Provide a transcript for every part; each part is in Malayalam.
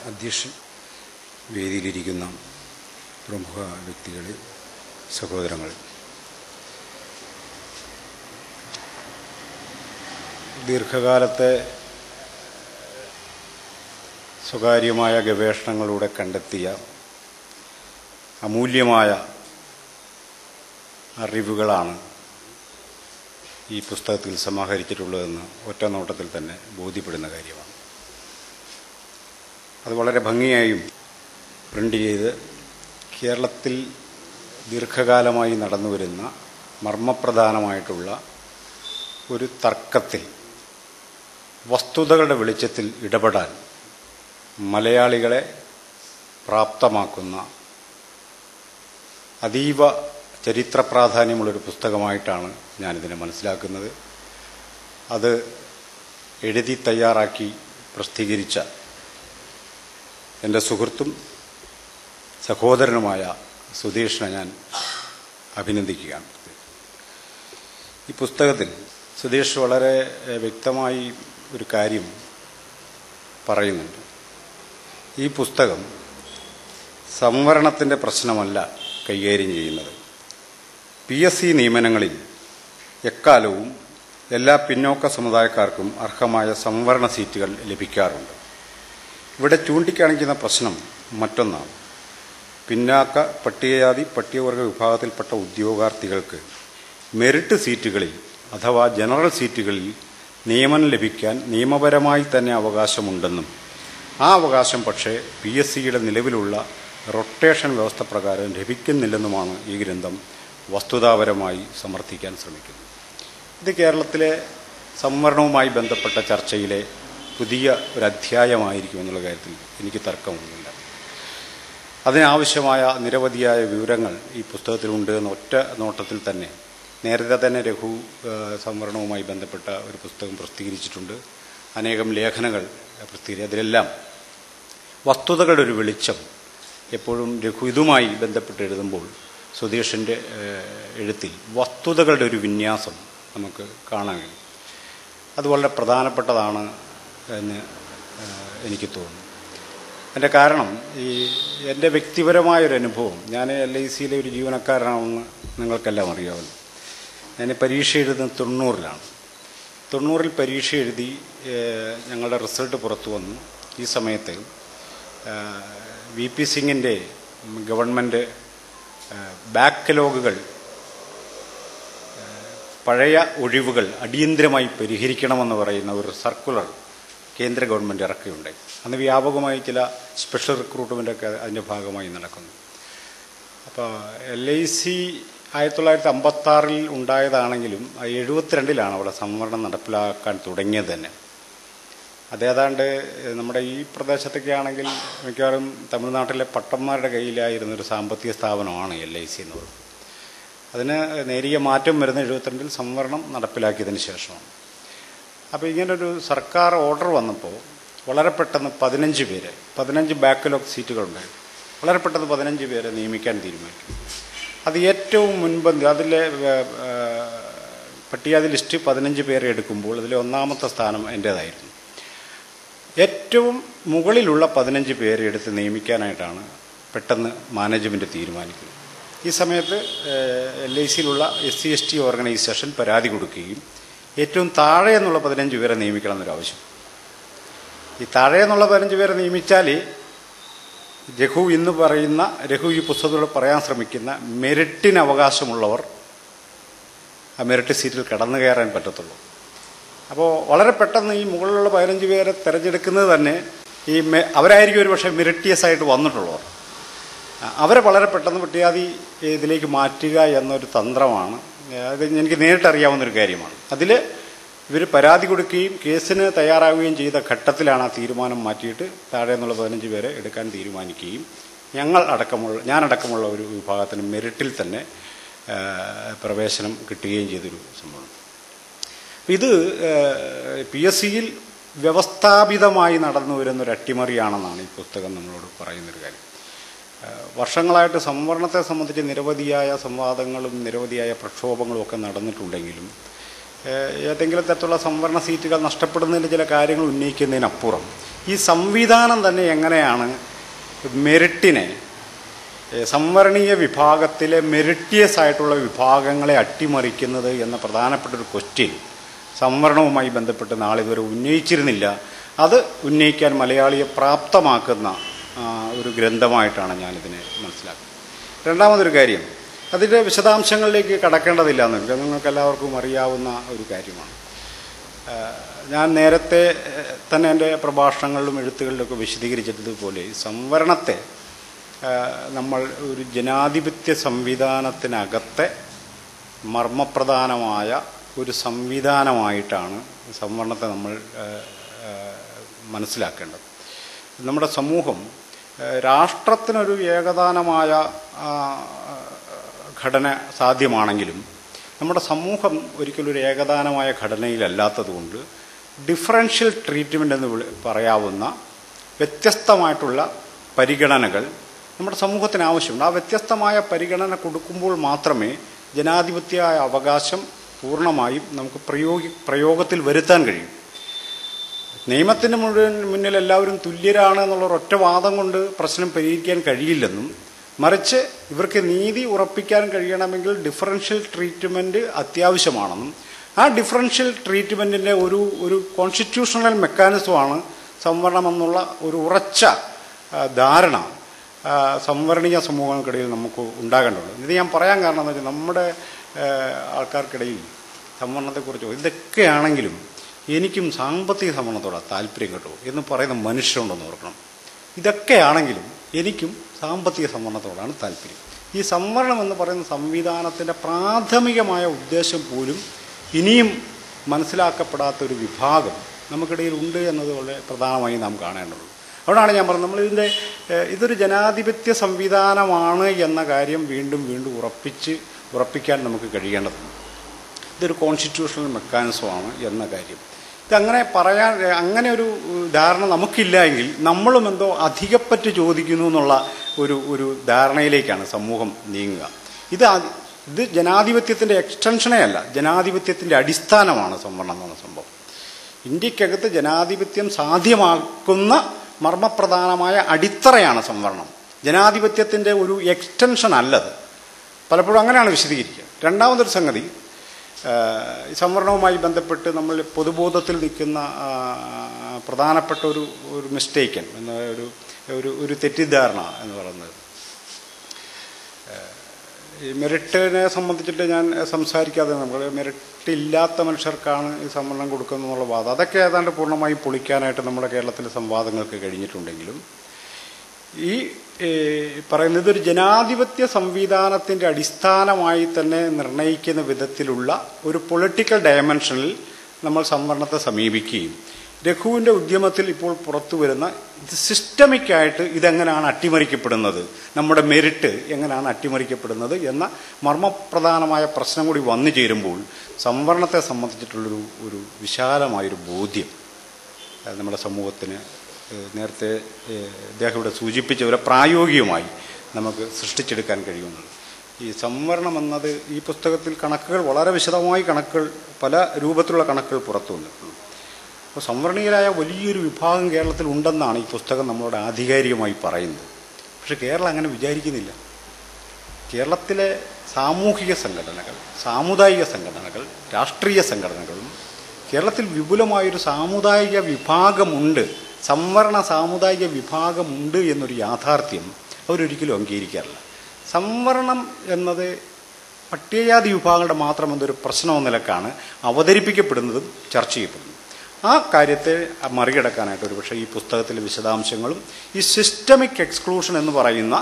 അധ്യക്ഷൻ വേദിയിലിരിക്കുന്ന പ്രമുഖ വ്യക്തികൾ സഹോദരങ്ങൾ ദീർഘകാലത്തെ സ്വകാര്യമായ ഗവേഷണങ്ങളിലൂടെ കണ്ടെത്തിയ അമൂല്യമായ അറിവുകളാണ് ഈ പുസ്തകത്തിൽ സമാഹരിച്ചിട്ടുള്ളതെന്ന് ഒറ്റ നോട്ടത്തിൽ തന്നെ ബോധ്യപ്പെടുന്ന കാര്യമാണ് അത് വളരെ ഭംഗിയായും പ്രിൻ്റ് ചെയ്ത് കേരളത്തിൽ ദീർഘകാലമായി നടന്നു വരുന്ന മർമ്മപ്രധാനമായിട്ടുള്ള ഒരു തർക്കത്തിൽ വസ്തുതകളുടെ വെളിച്ചത്തിൽ ഇടപെടാൻ മലയാളികളെ പ്രാപ്തമാക്കുന്ന അതീവ ചരിത്ര പ്രാധാന്യമുള്ളൊരു പുസ്തകമായിട്ടാണ് ഞാനിതിനെ മനസ്സിലാക്കുന്നത് അത് എഴുതി തയ്യാറാക്കി പ്രസിദ്ധീകരിച്ച എൻ്റെ സുഹൃത്തും സഹോദരനുമായ സുധീഷിനെ ഞാൻ അഭിനന്ദിക്കുകയാണ് ഈ പുസ്തകത്തിൽ സുധീഷ് വളരെ വ്യക്തമായി ഒരു കാര്യം പറയുന്നുണ്ട് ഈ പുസ്തകം സംവരണത്തിൻ്റെ പ്രശ്നമല്ല കൈകാര്യം ചെയ്യുന്നത് പി എസ് സി നിയമനങ്ങളിൽ എക്കാലവും എല്ലാ പിന്നോക്ക സമുദായക്കാർക്കും അർഹമായ സംവരണ സീറ്റുകൾ ലഭിക്കാറുണ്ട് ഇവിടെ ചൂണ്ടിക്കാണിക്കുന്ന പ്രശ്നം മറ്റൊന്നാണ് പിന്നാക്ക പട്ടികജാതി പട്ടികവർഗ വിഭാഗത്തിൽപ്പെട്ട ഉദ്യോഗാർത്ഥികൾക്ക് മെറിറ്റ് സീറ്റുകളിൽ അഥവാ ജനറൽ സീറ്റുകളിൽ നിയമനം ലഭിക്കാൻ നിയമപരമായി തന്നെ അവകാശമുണ്ടെന്നും ആ അവകാശം പക്ഷേ പി എസ് സിയുടെ നിലവിലുള്ള റൊട്ടേഷൻ വ്യവസ്ഥ പ്രകാരം ലഭിക്കുന്നില്ലെന്നുമാണ് ഈ ഗ്രന്ഥം വസ്തുതാപരമായി സമർത്ഥിക്കാൻ ശ്രമിക്കുന്നത് ഇത് കേരളത്തിലെ സംവരണവുമായി ബന്ധപ്പെട്ട ചർച്ചയിലെ പുതിയ ഒരു അധ്യായമായിരിക്കും എന്നുള്ള കാര്യത്തിൽ എനിക്ക് തർക്കമൊന്നുമില്ല അതിനാവശ്യമായ നിരവധിയായ വിവരങ്ങൾ ഈ പുസ്തകത്തിലുണ്ട് എന്ന ഒറ്റ നോട്ടത്തിൽ തന്നെ നേരത്തെ തന്നെ രഘു സംവരണവുമായി ബന്ധപ്പെട്ട ഒരു പുസ്തകം പ്രസിദ്ധീകരിച്ചിട്ടുണ്ട് അനേകം ലേഖനങ്ങൾ പ്രസിദ്ധീകരിച്ചു അതിലെല്ലാം വസ്തുതകളുടെ ഒരു വെളിച്ചം എപ്പോഴും രഘു ഇതുമായി ബന്ധപ്പെട്ട് എഴുതുമ്പോൾ സുധീഷിൻ്റെ എഴുത്തിൽ വസ്തുതകളുടെ ഒരു വിന്യാസം നമുക്ക് കാണാൻ കഴിയും അത് വളരെ പ്രധാനപ്പെട്ടതാണ് എന്ന് എനിക്ക് തോന്നുന്നു എൻ്റെ കാരണം ഈ എൻ്റെ വ്യക്തിപരമായൊരു അനുഭവം ഞാൻ എൽ ഐ സിയിലെ ഒരു ജീവനക്കാരനാണെന്ന് നിങ്ങൾക്കെല്ലാം അറിയാമല്ലോ ഞാൻ പരീക്ഷ എഴുതുന്നത് തൊണ്ണൂറിലാണ് തൊണ്ണൂറിൽ പരീക്ഷ എഴുതി ഞങ്ങളുടെ റിസൾട്ട് പുറത്തു വന്നു ഈ സമയത്ത് വി പി സിംഗിൻ്റെ ഗവൺമെൻറ് ബാക്ക്ലോഗുകൾ പഴയ ഒഴിവുകൾ അടിയന്തരമായി പരിഹരിക്കണമെന്ന് പറയുന്ന ഒരു സർക്കുലർ കേന്ദ്ര ഗവൺമെൻറ് ഇറക്കുകയുണ്ടായി അന്ന് വ്യാപകമായി ചില സ്പെഷ്യൽ റിക്രൂട്ട്മെൻ്റൊക്കെ അതിൻ്റെ ഭാഗമായി നടക്കുന്നു അപ്പോൾ എൽ ഐ സി ആയിരത്തി തൊള്ളായിരത്തി അമ്പത്താറിൽ ഉണ്ടായതാണെങ്കിലും എഴുപത്തിരണ്ടിലാണ് അവിടെ സംവരണം നടപ്പിലാക്കാൻ തുടങ്ങിയത് തന്നെ അതേതാണ്ട് നമ്മുടെ ഈ പ്രദേശത്തൊക്കെ ആണെങ്കിൽ മിക്കവാറും തമിഴ്നാട്ടിലെ പട്ടന്മാരുടെ കയ്യിലായിരുന്ന ഒരു സാമ്പത്തിക സ്ഥാപനമാണ് എൽ ഐ സി എന്ന് പറയുന്നത് അതിന് നേരിയ മാറ്റം വരുന്ന എഴുപത്തിരണ്ടിൽ സംവരണം നടപ്പിലാക്കിയതിന് ശേഷമാണ് അപ്പോൾ ഇങ്ങനൊരു സർക്കാർ ഓർഡർ വന്നപ്പോൾ വളരെ പെട്ടെന്ന് പതിനഞ്ച് പേര് പതിനഞ്ച് ബാക്ക്ലോഗ് സീറ്റുകളുണ്ടായി വളരെ പെട്ടെന്ന് പതിനഞ്ച് പേരെ നിയമിക്കാൻ തീരുമാനിച്ചു അത് ഏറ്റവും മുൻപന്തി അതിലെ പട്ടികജാതി ലിസ്റ്റ് പതിനഞ്ച് പേരെ എടുക്കുമ്പോൾ അതിലെ ഒന്നാമത്തെ സ്ഥാനം എൻ്റേതായിരുന്നു ഏറ്റവും മുകളിലുള്ള പതിനഞ്ച് പേരെ എടുത്ത് നിയമിക്കാനായിട്ടാണ് പെട്ടെന്ന് മാനേജ്മെൻറ്റ് തീരുമാനിക്കുന്നത് ഈ സമയത്ത് എൽ ഐ സിയിലുള്ള S C S T organisation പരാതി കൊടുക്കുകയും ഏറ്റവും താഴെ എന്നുള്ള പതിനഞ്ച് പേരെ നിയമിക്കണം എന്നൊരു ആവശ്യം ഈ താഴെ എന്നുള്ള പതിനഞ്ച് പേരെ നിയമിച്ചാൽ രഘു ഇന്ന് പറയുന്ന രഘു ഈ പുസ്തകത്തിലൂടെ പറയാൻ ശ്രമിക്കുന്ന മെറിറ്റിന് അവകാശമുള്ളവർ ആ മെറിറ്റ് സീറ്റിൽ കടന്നു കയറാൻ പറ്റത്തുള്ളൂ അപ്പോൾ വളരെ പെട്ടെന്ന് ഈ മുകളിലുള്ള പതിനഞ്ച് പേരെ തിരഞ്ഞെടുക്കുന്നത് തന്നെ ഈ അവരായിരിക്കും ഒരു പക്ഷേ മെറിറ്റിയസ് ആയിട്ട് വന്നിട്ടുള്ളവർ അവരെ വളരെ പെട്ടെന്ന് പട്ടികാതി ഇതിലേക്ക് മാറ്റുക എന്നൊരു തന്ത്രമാണ് അത് എനിക്ക് നേരിട്ടറിയാവുന്നൊരു കാര്യമാണ് അതിൽ ഇവർ പരാതി കൊടുക്കുകയും കേസിന് തയ്യാറാവുകയും ചെയ്ത ഘട്ടത്തിലാണ് ആ തീരുമാനം മാറ്റിയിട്ട് താഴെ നിന്നുള്ള പതിനഞ്ച് പേരെ എടുക്കാൻ തീരുമാനിക്കുകയും ഞങ്ങൾ അടക്കമുള്ള ഞാനടക്കമുള്ള ഒരു വിഭാഗത്തിന് മെറിറ്റിൽ തന്നെ പ്രവേശനം കിട്ടുകയും ചെയ്തൊരു സംഭവം ഇത് പി എസ് സിയിൽ വ്യവസ്ഥാപിതമായി നടന്നു വരുന്നൊരു അട്ടിമറിയാണെന്നാണ് ഈ പുസ്തകം നമ്മളോട് പറയുന്നൊരു കാര്യം വർഷങ്ങളായിട്ട് സംവരണത്തെ സംബന്ധിച്ച് നിരവധിയായ സംവാദങ്ങളും നിരവധിയായ പ്രക്ഷോഭങ്ങളും ഒക്കെ നടന്നിട്ടുണ്ടെങ്കിലും ഏഹ് ഏതെങ്കിലും തരത്തിലുള്ള സംവരണ സീറ്റുകൾ നഷ്ടപ്പെടുന്നതിന് ചില കാര്യങ്ങൾ ഉന്നയിക്കുന്നതിനപ്പുറം ഈ സംവിധാനം തന്നെ എങ്ങനെയാണ് മെറിറ്റിനെ ഏഹ് സംവരണീയ വിഭാഗത്തിലെ മെറിറ്റിയസ് ആയിട്ടുള്ള വിഭാഗങ്ങളെ അട്ടിമറിക്കുന്നത് എന്ന പ്രധാനപ്പെട്ട ഒരു ക്വസ്റ്റ്യൻ സംവരണവുമായി ബന്ധപ്പെട്ട് നാളിതുവരെ ഉന്നയിച്ചിരുന്നില്ല അത് ഉന്നയിക്കാൻ മലയാളിയെ പ്രാപ്തമാക്കുന്ന ആ, ഒരു ഗ്രന്ഥമായിട്ടാണ് ഞാനിതിനെ മനസ്സിലാക്കുന്നത് രണ്ടാമതൊരു കാര്യം അതിൻ്റെ വിശദാംശങ്ങളിലേക്ക് കടക്കേണ്ടതില്ല എന്ന് നിങ്ങൾക്ക് എല്ലാവർക്കും അറിയാവുന്ന ഒരു കാര്യമാണ് ഏഹ് ഞാൻ നേരത്തെ ഏഹ് തന്നെ എൻ്റെ പ്രഭാഷണങ്ങളിലും എഴുത്തുകളിലൊക്കെ വിശദീകരിച്ചതുപോലെ ഈ സംവരണത്തെ ഏഹ് നമ്മൾ ഒരു ജനാധിപത്യ സംവിധാനത്തിനകത്തെ മർമ്മപ്രധാനമായ ഒരു സംവിധാനമായിട്ടാണ് സംവരണത്തെ നമ്മൾ ഏഹ്, ഏഹ്, മനസ്സിലാക്കേണ്ടത് നമ്മുടെ സമൂഹം ഏഹ്, രാഷ്ട്രത്തിനൊരു ഏകദാനമായ ആ, ഘടന സാധ്യമാണെങ്കിലും നമ്മുടെ സമൂഹം ഒരിക്കലും ഒരു ഏകദാനമായ ഘടനയിലല്ലാത്തതുകൊണ്ട് ഡിഫറൻഷ്യൽ ട്രീറ്റ്മെൻ്റ് എന്ന് വിളി പറയാവുന്ന വ്യത്യസ്തമായിട്ടുള്ള പരിഗണനകൾ നമ്മുടെ സമൂഹത്തിന് ആവശ്യമുണ്ട് ആ വ്യത്യസ്തമായ പരിഗണന കൊടുക്കുമ്പോൾ മാത്രമേ ജനാധിപത്യ അവകാശം പൂർണ്ണമായും നമുക്ക് പ്രയോഗി പ്രയോഗത്തിൽ വരുത്താൻ കഴിയും നിയമത്തിന് മുഴുവൻ മുന്നിൽ എല്ലാവരും തുല്യരാണ് എന്നുള്ള ഒരൊറ്റ വാദം കൊണ്ട് പ്രശ്നം പരിഹരിക്കാൻ കഴിയില്ലെന്നും മറിച്ച് ഇവർക്ക് നീതി ഉറപ്പിക്കാൻ കഴിയണമെങ്കിൽ ഡിഫറൻഷ്യൽ ട്രീറ്റ്മെൻറ്റ് അത്യാവശ്യമാണെന്നും ആ ഡിഫറൻഷ്യൽ ട്രീറ്റ്മെൻറ്റിൻ്റെ ഒരു ഒരു കോൺസ്റ്റിറ്റ്യൂഷണൽ മെക്കാനിസമാണ് സംവരണം എന്നുള്ള ഒരു ഉറച്ച ആ, ധാരണ ആ, സംവരണീയ സമൂഹങ്ങൾക്കിടയിൽ നമുക്ക് ഉണ്ടാകേണ്ടതുള്ളൂ ഇത് ഞാൻ പറയാൻ കാരണം എന്ന് വെച്ചാൽ നമ്മുടെ ആ, ആൾക്കാർക്കിടയിൽ സംവരണത്തെക്കുറിച്ചോ ഇതൊക്കെയാണെങ്കിലും എനിക്കും സാമ്പത്തിക സംവരണത്തോടെ താല്പര്യം കേട്ടോ എന്ന് പറയുന്ന മനുഷ്യരുണ്ടെന്ന് ഓർക്കണം ഇതൊക്കെയാണെങ്കിലും എനിക്കും സാമ്പത്തിക സംവരണത്തോടാണ് താല്പര്യം ഈ സംവരണം എന്ന് പറയുന്ന സംവിധാനത്തിൻ്റെ പ്രാഥമികമായ ഉദ്ദേശം പോലും ഇനിയും മനസ്സിലാക്കപ്പെടാത്ത ഒരു വിഭാഗം നമുക്കിടയിൽ ഉണ്ട് എന്നത് വളരെ പ്രധാനമായി നാം കാണേണ്ടതുള്ളൂ അതുകൊണ്ടാണ് ഞാൻ പറഞ്ഞത് നമ്മളിതിൻ്റെ ഏഹ്, ഇതൊരു ജനാധിപത്യ സംവിധാനമാണ് എന്ന കാര്യം വീണ്ടും വീണ്ടും ഉറപ്പിച്ച് ഉറപ്പിക്കാൻ നമുക്ക് കഴിയേണ്ടതുണ്ട് ഇതൊരു കോൺസ്റ്റിറ്റ്യൂഷണൽ മെക്കാനിസമാണ് എന്ന കാര്യം ഇതങ്ങനെ പറയാൻ അങ്ങനെ ഒരു ഏഹ്, ധാരണ നമുക്കില്ല എങ്കിൽ നമ്മളും എന്തോ അധികപ്പറ്റ് ചോദിക്കുന്നു എന്നുള്ള ഒരു ഒരു ധാരണയിലേക്കാണ് സമൂഹം നീങ്ങുക ഇത് ആ- ഇത് ജനാധിപത്യത്തിൻ്റെ എക്സ്റ്റൻഷനേ അല്ല ജനാധിപത്യത്തിൻ്റെ അടിസ്ഥാനമാണ് സംവരണം എന്ന സംഭവം ഇന്ത്യക്കകത്ത് ജനാധിപത്യം സാധ്യമാക്കുന്ന മർമ്മപ്രധാനമായ അടിത്തറയാണ് സംവരണം ജനാധിപത്യത്തിൻ്റെ ഒരു എക്സ്റ്റൻഷൻ അല്ലത് പലപ്പോഴും അങ്ങനെയാണ് വിശദീകരിക്കുക രണ്ടാമതൊരു സംഗതി ആ, ഈ സംവരണവുമായി ബന്ധപ്പെട്ട് നമ്മൾ പൊതുബോധത്തിൽ നിൽക്കുന്ന ആ, പ്രധാനപ്പെട്ട ഒരു ഒരു മിസ്റ്റേക്കൻ എന്ന ഒരു ഒരു ഒരു തെറ്റിദ്ധാരണ എന്ന് പറയുന്നത് ഈ മെറിറ്റിനെ സംബന്ധിച്ചിട്ട് ഞാൻ സംസാരിക്കാതെ നമ്മൾ മെറിറ്റ് ഇല്ലാത്ത മനുഷ്യർക്കാണ് ഈ സംവരണം കൊടുക്കുന്നതെന്നുള്ള വാദം അതൊക്കെ ഏതാണ്ട് പൂർണ്ണമായും പൊളിക്കാനായിട്ട് നമ്മുടെ കേരളത്തിലെ സംവാദങ്ങൾക്ക് കഴിഞ്ഞിട്ടുണ്ടെങ്കിലും ഈ ഏ, പറയുന്നത് ഇതൊരു ജനാധിപത്യ സംവിധാനത്തിൻ്റെ അടിസ്ഥാനമായി തന്നെ നിർണ്ണയിക്കുന്ന വിധത്തിലുള്ള ഒരു പൊളിറ്റിക്കൽ ഡയമെൻഷനിൽ നമ്മൾ സംവരണത്തെ സമീപിക്കുകയും രഘുവിൻ്റെ ഉദ്യമത്തിൽ ഇപ്പോൾ പുറത്തു വരുന്ന ഇത് സിസ്റ്റമിക്കായിട്ട് ഇതെങ്ങനെയാണ് അട്ടിമറിക്കപ്പെടുന്നത് നമ്മുടെ മെരിറ്റ് എങ്ങനെയാണ് അട്ടിമറിക്കപ്പെടുന്നത് എന്ന മർമ്മപ്രധാനമായ പ്രശ്നം കൂടി വന്നു ചേരുമ്പോൾ സംവരണത്തെ സംബന്ധിച്ചിട്ടുള്ളൊരു ഒരു വിശാലമായൊരു ബോധ്യം അത് നമ്മുടെ സമൂഹത്തിന് ഏഹ്, നേരത്തെ ഏഹ്, ഇദ്ദേഹം ഇവിടെ സൂചിപ്പിച്ച പോലെ പ്രായോഗികമായി നമുക്ക് സൃഷ്ടിച്ചെടുക്കാൻ കഴിയുന്നത് ഈ സംവരണം എന്നത് ഈ പുസ്തകത്തിൽ കണക്കുകൾ വളരെ വിശദമായി കണക്കുകൾ പല രൂപത്തിലുള്ള കണക്കുകൾ പുറത്തു വന്നിട്ടുണ്ട് അപ്പോൾ സംവരണീയരായ വലിയൊരു വിഭാഗം കേരളത്തിൽ ഉണ്ടെന്നാണ് ഈ പുസ്തകം നമ്മളോട് ആധികാരികമായി പറയുന്നത് പക്ഷെ കേരളം അങ്ങനെ വിചാരിക്കുന്നില്ല കേരളത്തിലെ സാമൂഹിക സംഘടനകൾ സാമുദായിക സംഘടനകൾ രാഷ്ട്രീയ സംഘടനകളും കേരളത്തിൽ വിപുലമായൊരു സാമുദായിക വിഭാഗമുണ്ട് സംവരണ സാമുദായിക വിഭാഗമുണ്ട് എന്നൊരു യാഥാർത്ഥ്യം അവരൊരിക്കലും അംഗീകരിക്കാറില്ല സംവരണം എന്നത് പട്ടികജാതി വിഭാഗങ്ങളുടെ മാത്രം എന്തൊരു പ്രശ്നം എന്ന നിലക്കാണ് അവതരിപ്പിക്കപ്പെടുന്നതും ചർച്ച ചെയ്യപ്പെടുന്നതും ആ കാര്യത്തെ മറികടക്കാനായിട്ട് ഒരു പക്ഷേ ഈ പുസ്തകത്തിലെ വിശദാംശങ്ങളും ഈ സിസ്റ്റമിക് എക്സ്ക്ലൂഷൻ എന്ന് പറയുന്ന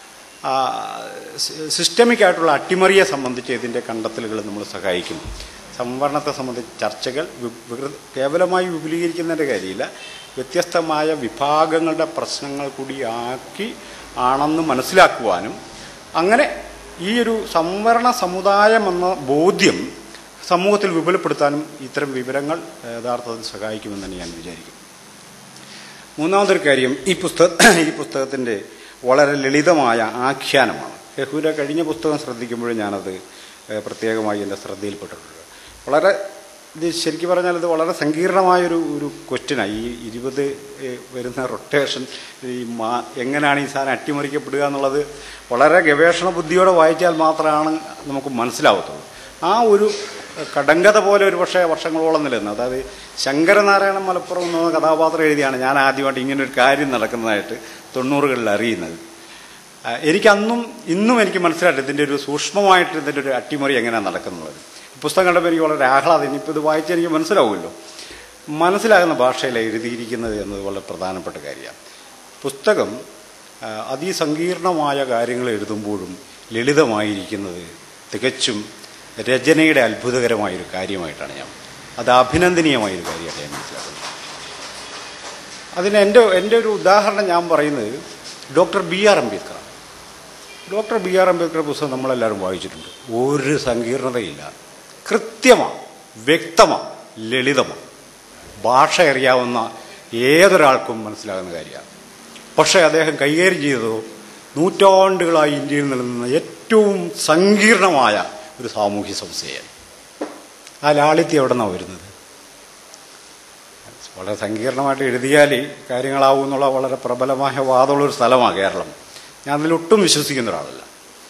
സിസ്റ്റമിക് ആയിട്ടുള്ള അട്ടിമറിയെ സംബന്ധിച്ച് ഇതിൻ്റെ കണ്ടെത്തലുകൾ നമ്മൾ സഹായിക്കും സംവരണത്തെ സംബന്ധിച്ച് ചർച്ചകൾ വി- വികൃ- കേവലമായി വിപുലീകരിക്കുന്നതിൻ്റെ കാര്യമില്ല വ്യത്യസ്തമായ വിഭാഗങ്ങളുടെ പ്രശ്നങ്ങൾ കൂടി ആക്കി ആണെന്ന് മനസ്സിലാക്കുവാനും അങ്ങനെ ഈ ഒരു സംവരണ സമുദായം എന്ന ബോധ്യം സമൂഹത്തിൽ വിപുലപ്പെടുത്താനും ഇത്തരം വിവരങ്ങൾ യഥാർത്ഥത്തിൽ സഹായിക്കുമെന്ന് തന്നെ ഞാൻ വിചാരിക്കുന്നു മൂന്നാമതൊരു കാര്യം ഈ പുസ്തക ഈ പുസ്തകത്തിൻ്റെ വളരെ ലളിതമായ ആഖ്യാനമാണ് യഹൂര കഴിഞ്ഞ പുസ്തകം ശ്രദ്ധിക്കുമ്പോഴും ഞാനത് ഏഹ്, പ്രത്യേകമായി എൻ്റെ ശ്രദ്ധയിൽപ്പെട്ടിട്ടുണ്ട് വളരെ ഇത് ശരിക്കും പറഞ്ഞാൽ ഇത് വളരെ സങ്കീർണമായൊരു ഒരു ക്വസ്റ്റ്യനാണ് ഈ ഇരുപത് ഏഹ്, വരുന്ന റൊട്ടേഷൻ ഈ മാ എങ്ങനെയാണ് ഈ സാധനം അട്ടിമറിക്കപ്പെടുക എന്നുള്ളത് വളരെ ഗവേഷണ ബുദ്ധിയോടെ വായിച്ചാൽ മാത്രമാണ് നമുക്ക് മനസ്സിലാവത്തുള്ളൂ ആ ഒരു കടങ്കഥ പോലെ ഒരു പക്ഷേ വർഷങ്ങളോളം നിലനിന്നു അതായത് ശങ്കരനാരായണൻ മലപ്പുറം എന്ന കഥാപാത്രം എഴുതിയാണ് ഞാൻ ആദ്യമായിട്ട് ഇങ്ങനെ ഒരു കാര്യം നടക്കുന്നതായിട്ട് തൊണ്ണൂറുകളിൽ അറിയുന്നത് ആ, എനിക്കന്നും ഇന്നും എനിക്ക് മനസ്സിലായിട്ട് ഇതിൻ്റെ ഒരു സൂക്ഷ്മമായിട്ട് ഇതിൻ്റെ ഒരു അട്ടിമറി എങ്ങനെയാണ് നടക്കുന്നത് പുസ്തകം കണ്ടപ്പോൾ എനിക്ക് വളരെ ആഹ്ലാദം ഇനിയിപ്പോൾ ഇത് വായിച്ചാൽ എനിക്ക് മനസ്സിലാവുമല്ലോ മനസ്സിലാകുന്ന ഭാഷയിൽ എഴുതിയിരിക്കുന്നത് എന്നത് വളരെ പ്രധാനപ്പെട്ട കാര്യമാണ് പുസ്തകം ആ, അതിസങ്കീർണമായ കാര്യങ്ങൾ എഴുതുമ്പോഴും ലളിതമായിരിക്കുന്നത് തികച്ചും രചനയുടെ അത്ഭുതകരമായൊരു കാര്യമായിട്ടാണ് ഞാൻ അത് അഭിനന്ദനീയമായൊരു കാര്യമായിട്ട് ഞാൻ മനസ്സിലാക്കുന്നത് അതിന് എൻ്റെ എൻ്റെ ഒരു ഉദാഹരണം ഞാൻ പറയുന്നത് doctor B R Ambedkar doctor B R Ambedkar പുസ്തകം നമ്മളെല്ലാവരും വായിച്ചിട്ടുണ്ട് ഒരു സങ്കീർണതയില്ല കൃത്യമാണ് വ്യക്തമാണ് ലളിതമാണ് ഭാഷ അറിയാവുന്ന ഏതൊരാൾക്കും മനസ്സിലാകുന്ന കാര്യമാണ് പക്ഷേ അദ്ദേഹം കൈകാര്യം ചെയ്തതോ നൂറ്റാണ്ടുകളായി ഇന്ത്യയിൽ നിലനിന്ന ഏറ്റവും സങ്കീർണമായ ഒരു സാമൂഹ്യ സംസ്ഥയാണ് ആ ലാളിത്യം എവിടെ നിന്നാണ് വരുന്നത് വളരെ സങ്കീർണമായിട്ട് എഴുതിയാൽ കാര്യങ്ങളാവും എന്നുള്ള വളരെ പ്രബലമായ വാദമുള്ളൊരു സ്ഥലമാണ് കേരളം ഞാൻ അതിലൊട്ടും വിശ്വസിക്കുന്ന ഒരാളല്ല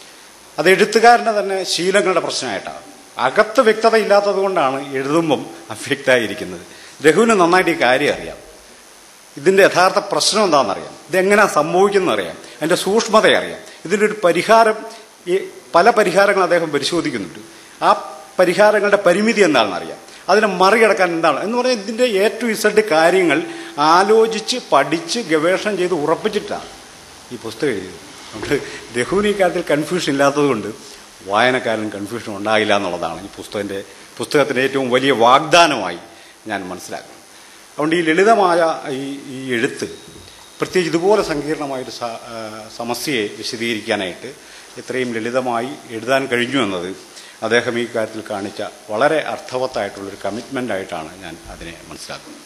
അത് എഴുത്തുകാരൻ്റെ തന്നെ ശീലങ്ങളുടെ പ്രശ്നമായിട്ടാണ് അകത്ത് വ്യക്തത ഇല്ലാത്തത് കൊണ്ടാണ് എഴുതുമ്പം അവ്യക്തമായിരിക്കുന്നത് രഘുവിന് നന്നായിട്ട് ഈ കാര്യം അറിയാം ഇതിൻ്റെ യഥാർത്ഥ പ്രശ്നം എന്താണെന്നറിയാം ഇതെങ്ങനെ സംഭവിക്കുന്നറിയാം അതിൻ്റെ സൂക്ഷ്മത അറിയാം ഇതിൻ്റെ ഒരു പരിഹാരം ഈ പല പരിഹാരങ്ങൾ അദ്ദേഹം പരിശോധിക്കുന്നുണ്ട് ആ പരിഹാരങ്ങളുടെ പരിമിതി എന്താണെന്ന് അറിയാം അതിനെ മറികടക്കാൻ എന്താണ് എന്ന് പറഞ്ഞാൽ ഇതിൻ്റെ എ ടു ഇസഡ് കാര്യങ്ങൾ ആലോചിച്ച് പഠിച്ച് ഗവേഷണം ചെയ്ത് ഉറപ്പിച്ചിട്ടാണ് ഈ പുസ്തകം എഴുതിയത് അതുകൊണ്ട് രഘുവിന് ഈ കാര്യത്തിൽ കൺഫ്യൂഷൻ ഇല്ലാത്തതുകൊണ്ട് വായനക്കാരൻ കൺഫ്യൂഷൻ ഉണ്ടാകില്ല എന്നുള്ളതാണ് ഈ പുസ്തകത്തിൻ്റെ പുസ്തകത്തിൻ്റെ ഏറ്റവും വലിയ വാഗ്ദാനമായി ഞാൻ മനസ്സിലാക്കുന്നത് അതുകൊണ്ട് ഈ ലളിതമായ ഈ ഈ എഴുത്ത് പ്രത്യേകിച്ച് ഇതുപോലെ സങ്കീർണമായൊരു സ- ആ, സമസ്യയെ വിശദീകരിക്കാനായിട്ട് ഇത്രയും ലളിതമായി എഴുതാൻ കഴിഞ്ഞു എന്നത് അദ്ദേഹം ഈ കാര്യത്തിൽ കാണിച്ച വളരെ അർത്ഥവത്തായിട്ടുള്ളൊരു കമ്മിറ്റ്മെൻ്റ് ആയിട്ടാണ് ഞാൻ അതിനെ മനസ്സിലാക്കുന്നത്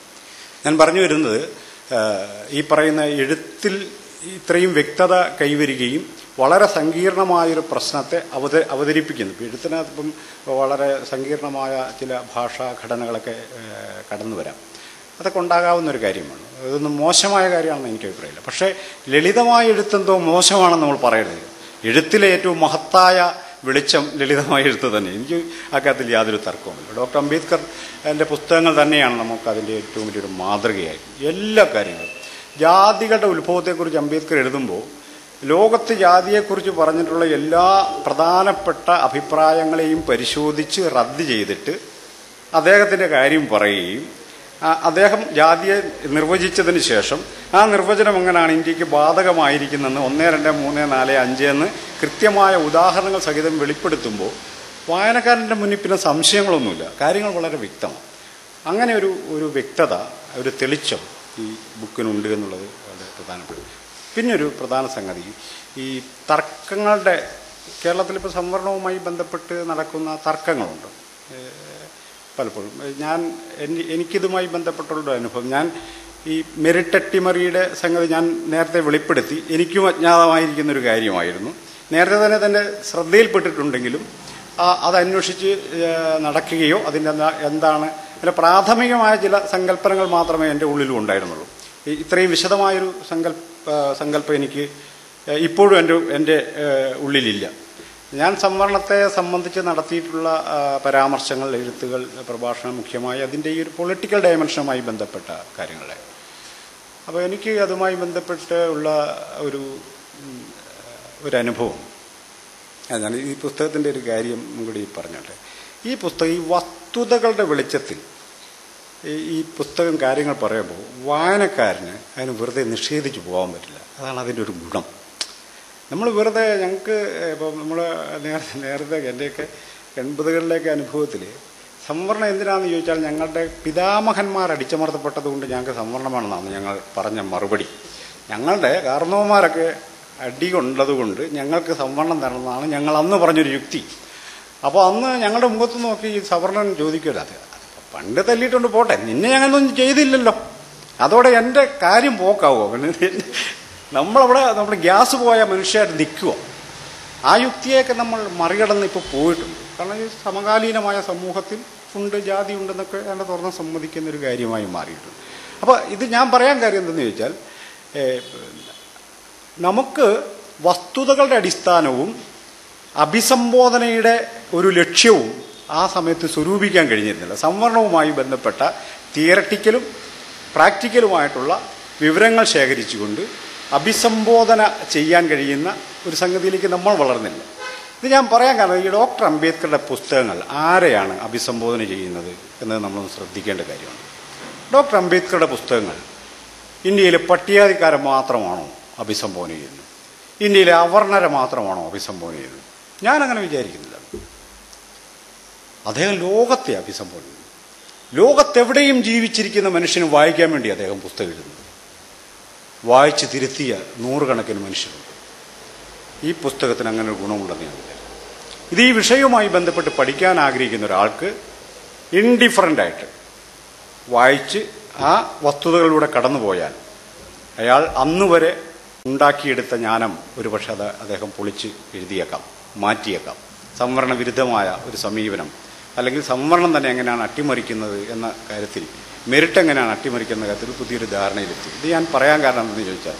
ഞാൻ പറഞ്ഞു വരുന്നത് ആ, ഈ പറയുന്ന എഴുത്തിൽ ഇത്രയും വ്യക്തത കൈവരികയും വളരെ സങ്കീർണമായൊരു പ്രശ്നത്തെ അവത അവതരിപ്പിക്കുന്നു ഇപ്പം എഴുത്തിനകത്ത് ഇപ്പം വളരെ സങ്കീർണമായ ചില ഭാഷാ ഘടനകളൊക്കെ ആ, കടന്നു വരാം അതൊക്കെ ഉണ്ടാകാവുന്ന ഒരു കാര്യമാണ് അതൊന്നും മോശമായ കാര്യമാണെന്ന് എനിക്ക് അഭിപ്രായമില്ല പക്ഷേ ലളിതമായ എഴുത്തെന്തോ മോശമാണെന്ന് നമ്മൾ പറയരുത് എഴുത്തിലെ ഏറ്റവും മഹത്തായ വെളിച്ചം ലളിതമായ എഴുത്ത് തന്നെ എനിക്ക് അക്കാര്യത്തിൽ യാതൊരു തർക്കവുമില്ല ഡോക്ടർ അംബേദ്കർ എൻ്റെ പുസ്തകങ്ങൾ തന്നെയാണ് നമുക്ക് അതിൻ്റെ ഏറ്റവും വലിയൊരു മാതൃകയായി എല്ലാ കാര്യങ്ങളും ജാതികളുടെ ഉത്ഭവത്തെക്കുറിച്ച് അംബേദ്കർ എഴുതുമ്പോൾ ലോകത്ത് ജാതിയെക്കുറിച്ച് പറഞ്ഞിട്ടുള്ള എല്ലാ പ്രധാനപ്പെട്ട അഭിപ്രായങ്ങളെയും പരിശോധിച്ച് റദ്ദ് ചെയ്തിട്ട് അദ്ദേഹത്തിൻ്റെ കാര്യം പറയുകയും ആ, അദ്ദേഹം ജാതിയെ നിർവചിച്ചതിന് ശേഷം ആ നിർവചനം എങ്ങനെയാണ് ഇന്ത്യക്ക് ബാധകമായിരിക്കുന്നതെന്ന് ഒന്ന് രണ്ട് മൂന്ന് നാല് അഞ്ച് എന്ന് കൃത്യമായ ഉദാഹരണങ്ങൾ സഹിതം വെളിപ്പെടുത്തുമ്പോൾ വായനക്കാരൻ്റെ മുന്നിൽ പിന്നെ സംശയങ്ങളൊന്നുമില്ല കാര്യങ്ങൾ വളരെ വ്യക്തമാണ് അങ്ങനെ ഒരു ഒരു വ്യക്തത ഒരു തെളിച്ചം ഈ ബുക്കിനുണ്ട് എന്നുള്ളത് വളരെ പ്രധാനപ്പെട്ട പിന്നെ ഒരു പ്രധാന സംഗതി ഈ തർക്കങ്ങളുടെ കേരളത്തിലിപ്പോൾ സംവരണവുമായി ബന്ധപ്പെട്ട് നടക്കുന്ന തർക്കങ്ങളുണ്ട് ഏഹ് പലപ്പോഴും ഞാൻ എനി- എനിക്കിതുമായി ബന്ധപ്പെട്ടുള്ള അനുഭവം ഞാൻ ഈ മെറിറ്റ് അട്ടിമറിയുടെ സംഗതി ഞാൻ നേരത്തെ വെളിപ്പെടുത്തി എനിക്കും അജ്ഞാതമായിരിക്കുന്ന ഒരു കാര്യമായിരുന്നു നേരത്തെ തന്നെ തന്നെ ശ്രദ്ധയിൽപ്പെട്ടിട്ടുണ്ടെങ്കിലും ആ അത് അന്വേഷിച്ച് ഏഹ് നടക്കുകയോ അതിൻ്റെ എന്താ- എന്താണ് അതിൻ്റെ പ്രാഥമികമായ ചില സങ്കല്പനങ്ങൾ മാത്രമേ എൻ്റെ ഉള്ളിലും ഉണ്ടായിരുന്നുള്ളൂ ഈ- ഇത്രയും വിശദമായൊരു സങ്കല്പ സങ്കല്പം എനിക്ക് ഏഹ് ഇപ്പോഴും എൻ്റെ എൻ്റെ ഏഹ് ഉള്ളിലില്ല ഞാൻ സംവരണത്തെ സംബന്ധിച്ച് നടത്തിയിട്ടുള്ള ആ, പരാമർശങ്ങൾ എഴുത്തുകൾ പ്രഭാഷണം മുഖ്യമായി അതിൻ്റെ ഈ ഒരു പൊളിറ്റിക്കൽ ഡയമെൻഷനുമായി ബന്ധപ്പെട്ട കാര്യങ്ങളെ അപ്പോൾ എനിക്ക് അതുമായി ബന്ധപ്പെട്ട് ഉള്ള ഒരു ഉം, ഒരു അനുഭവം അതാണ് ഈ പുസ്തകത്തിൻ്റെ ഒരു കാര്യം കൂടി പറഞ്ഞോട്ടെ ഈ പുസ്തകം ഈ വസ്തുതകളുടെ വെളിച്ചത്തിൽ ഈ- ഈ പുസ്തകം കാര്യങ്ങൾ പറയുമ്പോൾ വായനക്കാരന് അതിന് വെറുതെ നിഷേധിച്ചു പോകാൻ പറ്റില്ല അതാണ് അതിൻ്റെ ഒരു ഗുണം നമ്മൾ വെറുതെ ഞങ്ങൾക്ക് ഇപ്പം നമ്മൾ നേരത്തെ എൻ്റെയൊക്കെ എൺപതുകളിലേക്ക് അനുഭവത്തിൽ സംവരണം എന്തിനാണെന്ന് ചോദിച്ചാൽ ഞങ്ങളുടെ പിതാമഹന്മാർ അടിച്ചമർത്തപ്പെട്ടത് കൊണ്ട് ഞങ്ങൾക്ക് സംവരണമാണെന്നാണ് ഞങ്ങൾ പറഞ്ഞ മറുപടി ഞങ്ങളുടെ കാരണവന്മാരൊക്കെ അടി കൊണ്ടതുകൊണ്ട് ഞങ്ങൾക്ക് സംവരണം തരണമെന്നാണ് ഞങ്ങൾ അന്ന് പറഞ്ഞൊരു യുക്തി അപ്പോൾ അന്ന് ഞങ്ങളുടെ മുഖത്ത് നോക്കി ഈ സവർണൻ ചോദിക്കില്ല അത് അതിപ്പോ പണ്ട് തല്ലിയിട്ടുണ്ട് പോട്ടെ നിന്നെ ഞങ്ങളൊന്നും ചെയ്തില്ലല്ലോ അതോടെ എൻ്റെ കാര്യം പോക്കാവോ പിന്നെ നമ്മളവിടെ നമ്മൾ ഗ്യാസ് പോയ മനുഷ്യരായിട്ട് നിൽക്കുക ആ യുക്തിയൊക്കെ നമ്മൾ മറികടന്ന് ഇപ്പോൾ പോയിട്ടുണ്ട് കാരണം ഈ സമകാലീനമായ സമൂഹത്തിൽ ഉണ്ട് ജാതി ഉണ്ടെന്നൊക്കെ അതിനെ തുറന്ന് സമ്മതിക്കുന്ന ഒരു കാര്യമായി മാറിയിട്ടുണ്ട് അപ്പോൾ ഇത് ഞാൻ പറയാൻ കാര്യം എന്തെന്ന് ചോദിച്ചാൽ ഏഹ്, നമുക്ക് വസ്തുതകളുടെ അടിസ്ഥാനവും അഭിസംബോധനയുടെ ഒരു ലക്ഷ്യവും ആ സമയത്ത് സ്വരൂപിക്കാൻ കഴിഞ്ഞിരുന്നില്ല സംവരണവുമായി ബന്ധപ്പെട്ട തിയറട്ടിക്കലും പ്രാക്ടിക്കലുമായിട്ടുള്ള വിവരങ്ങൾ ശേഖരിച്ചുകൊണ്ട് അഭിസംബോധന ചെയ്യാൻ കഴിയുന്ന ഒരു സംഗതിയിലേക്ക് നമ്മൾ വളർന്നില്ല ഇത് ഞാൻ പറയാൻ കാരണം ഈ ഡോക്ടർ അംബേദ്കറുടെ പുസ്തകങ്ങൾ ആരെയാണ് അഭിസംബോധന ചെയ്യുന്നത് എന്നത് നമ്മളൊന്ന് ശ്രദ്ധിക്കേണ്ട കാര്യമാണ് ഡോക്ടർ അംബേദ്കറുടെ പുസ്തകങ്ങൾ ഇന്ത്യയിലെ പട്ടികാതിക്കാരെ മാത്രമാണോ അഭിസംബോധന ചെയ്യുന്നത് ഇന്ത്യയിലെ അവർണരെ മാത്രമാണോ അഭിസംബോധന ചെയ്യുന്നത് ഞാനങ്ങനെ വിചാരിക്കുന്നില്ല അദ്ദേഹം ലോകത്തെ അഭിസംബോധന ചെയ്യുന്നു ലോകത്തെവിടെയും ജീവിച്ചിരിക്കുന്ന മനുഷ്യന് വായിക്കാൻ വേണ്ടി അദ്ദേഹം പുസ്തകം എഴുതുന്നത് വായിച്ച് തിരുത്തിയ നൂറുകണക്കിന് മനുഷ്യരുണ്ട് ഈ പുസ്തകത്തിന് അങ്ങനെ ഒരു ഗുണമുണ്ടെന്ന് ഞാൻ വിചാരിക്കുന്നു ഇത് ഈ വിഷയവുമായി ബന്ധപ്പെട്ട് പഠിക്കാൻ ആഗ്രഹിക്കുന്ന ഒരാൾക്ക് ഇൻഡിഫറൻ്റ് ആയിട്ട് വായിച്ച് ആ വസ്തുതകളിലൂടെ കടന്നുപോയാൽ അയാൾ അന്ന് വരെ ഉണ്ടാക്കിയെടുത്ത ജ്ഞാനം ഒരുപക്ഷെ അത് അദ്ദേഹം പൊളിച്ച് എഴുതിയേക്കാം മാറ്റിയേക്കാം സംവരണ വിരുദ്ധമായ ഒരു സമീപനം അല്ലെങ്കിൽ സംവരണം തന്നെ എങ്ങനെയാണ് അട്ടിമറിക്കുന്നത് എന്ന കാര്യത്തിൽ മെറിറ്റ് എങ്ങനെയാണ് അട്ടിമറിക്കുന്ന കാര്യത്തിൽ പുതിയൊരു ധാരണയിലെത്തി ഇത് ഞാൻ പറയാൻ കാരണം എന്തെന്ന് ചോദിച്ചാൽ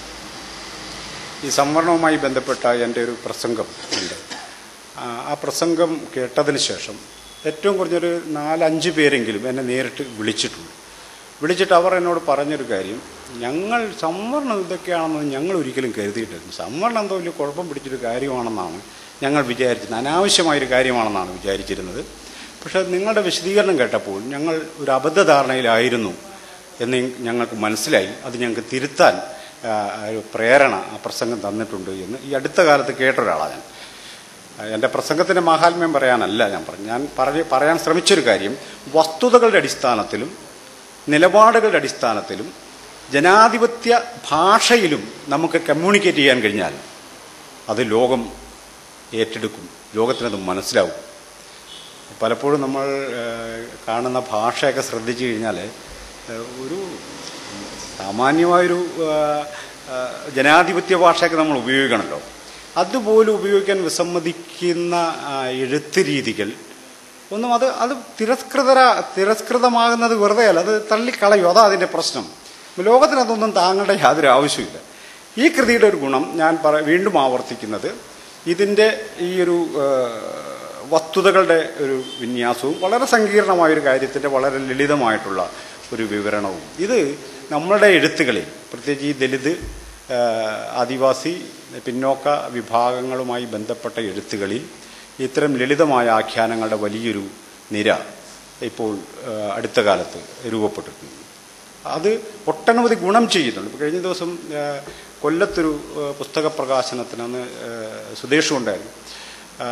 ഈ സംവരണവുമായി ബന്ധപ്പെട്ട എൻ്റെ ഒരു പ്രസംഗം ഉണ്ട് ആ ആ പ്രസംഗം കേട്ടതിന് ശേഷം ഏറ്റവും കുറഞ്ഞൊരു നാലഞ്ച് പേരെങ്കിലും എന്നെ നേരിട്ട് വിളിച്ചിട്ടുണ്ട് വിളിച്ചിട്ട് അവർ എന്നോട് പറഞ്ഞൊരു കാര്യം ഞങ്ങൾ സംവരണം ഇതൊക്കെയാണെന്ന് ഞങ്ങൾ ഒരിക്കലും കരുതിയിട്ടിരുന്നു സംവരണം എന്തോ വലിയ കുഴപ്പം പിടിച്ചൊരു കാര്യമാണെന്നാണ് ഞങ്ങൾ വിചാരിച്ചത് അനാവശ്യമായൊരു കാര്യമാണെന്നാണ് വിചാരിച്ചിരുന്നത് പക്ഷേ നിങ്ങളുടെ വിശദീകരണം കേട്ടപ്പോൾ ഞങ്ങൾ ഒരു അബദ്ധധാരണയിലായിരുന്നു എന്ന് ഞങ്ങൾക്ക് മനസ്സിലായി അത് ഞങ്ങൾക്ക് തിരുത്താൻ ആ, ഒരു പ്രേരണ ആ പ്രസംഗം തന്നിട്ടുണ്ട് എന്ന് ഈ അടുത്ത കാലത്ത് കേട്ടൊരാളാണ് ഞാൻ എൻ്റെ പ്രസംഗത്തിൻ്റെ മാഹാത്മ്യം പറയാനല്ല ഞാൻ പറഞ്ഞു ഞാൻ പറഞ്ഞ് പറയാൻ ശ്രമിച്ചൊരു കാര്യം വസ്തുതകളുടെ അടിസ്ഥാനത്തിലും നിലപാടുകളുടെ അടിസ്ഥാനത്തിലും ജനാധിപത്യ ഭാഷയിലും നമുക്ക് കമ്മ്യൂണിക്കേറ്റ് ചെയ്യാൻ കഴിഞ്ഞാൽ അത് ലോകം ഏറ്റെടുക്കും ലോകത്തിനത് മനസ്സിലാവും പലപ്പോഴും നമ്മൾ ഏഹ്, കാണുന്ന ഭാഷയൊക്കെ ശ്രദ്ധിച്ചു കഴിഞ്ഞാൽ ഏഹ്, ഒരു സാമാന്യമായൊരു ഏഹ്, ഏഹ്, ജനാധിപത്യ ഭാഷയൊക്കെ നമ്മൾ ഉപയോഗിക്കണമല്ലോ അതുപോലും ഉപയോഗിക്കാൻ വിസമ്മതിക്കുന്ന ആ, എഴുത്ത് രീതികൾ ഒന്നും അത് അത് തിരസ്കൃതര തിരസ്കൃതമാകുന്നത് വെറുതെ അല്ല അത് തള്ളിക്കളയും അതാ അതിൻ്റെ പ്രശ്നം ലോകത്തിന് അതൊന്നും താങ്ങേണ്ട യാതൊരു ആവശ്യമില്ല ഈ കൃതിയുടെ ഒരു ഗുണം ഞാൻ പറ വീണ്ടും ആവർത്തിക്കുന്നത് ഇതിൻ്റെ ഈ ഒരു ആ, വസ്തുതകളുടെ ഒരു വിന്യാസവും വളരെ സങ്കീർണമായൊരു കാര്യത്തിൻ്റെ വളരെ ലളിതമായിട്ടുള്ള ഒരു വിവരണവും ഇത് നമ്മളുടെ എഴുത്തുകളിൽ പ്രത്യേകിച്ച് ഈ ദലിത് ആ, ആദിവാസി പിന്നോക്ക വിഭാഗങ്ങളുമായി ബന്ധപ്പെട്ട എഴുത്തുകളിൽ ഇത്തരം ലളിതമായ ആഖ്യാനങ്ങളുടെ വലിയൊരു നിര ഇപ്പോൾ ആ, അടുത്ത കാലത്ത് രൂപപ്പെട്ടിട്ടുണ്ട് അത് ഒട്ടനവധി ഗുണം ചെയ്യുന്നുണ്ട് ഇപ്പോൾ കഴിഞ്ഞ ദിവസം ആ, കൊല്ലത്തൊരു ആ, പുസ്തക പ്രകാശനത്തിന് അന്ന് ആ, സുധേഷും ഉണ്ടായിരുന്നു ആ,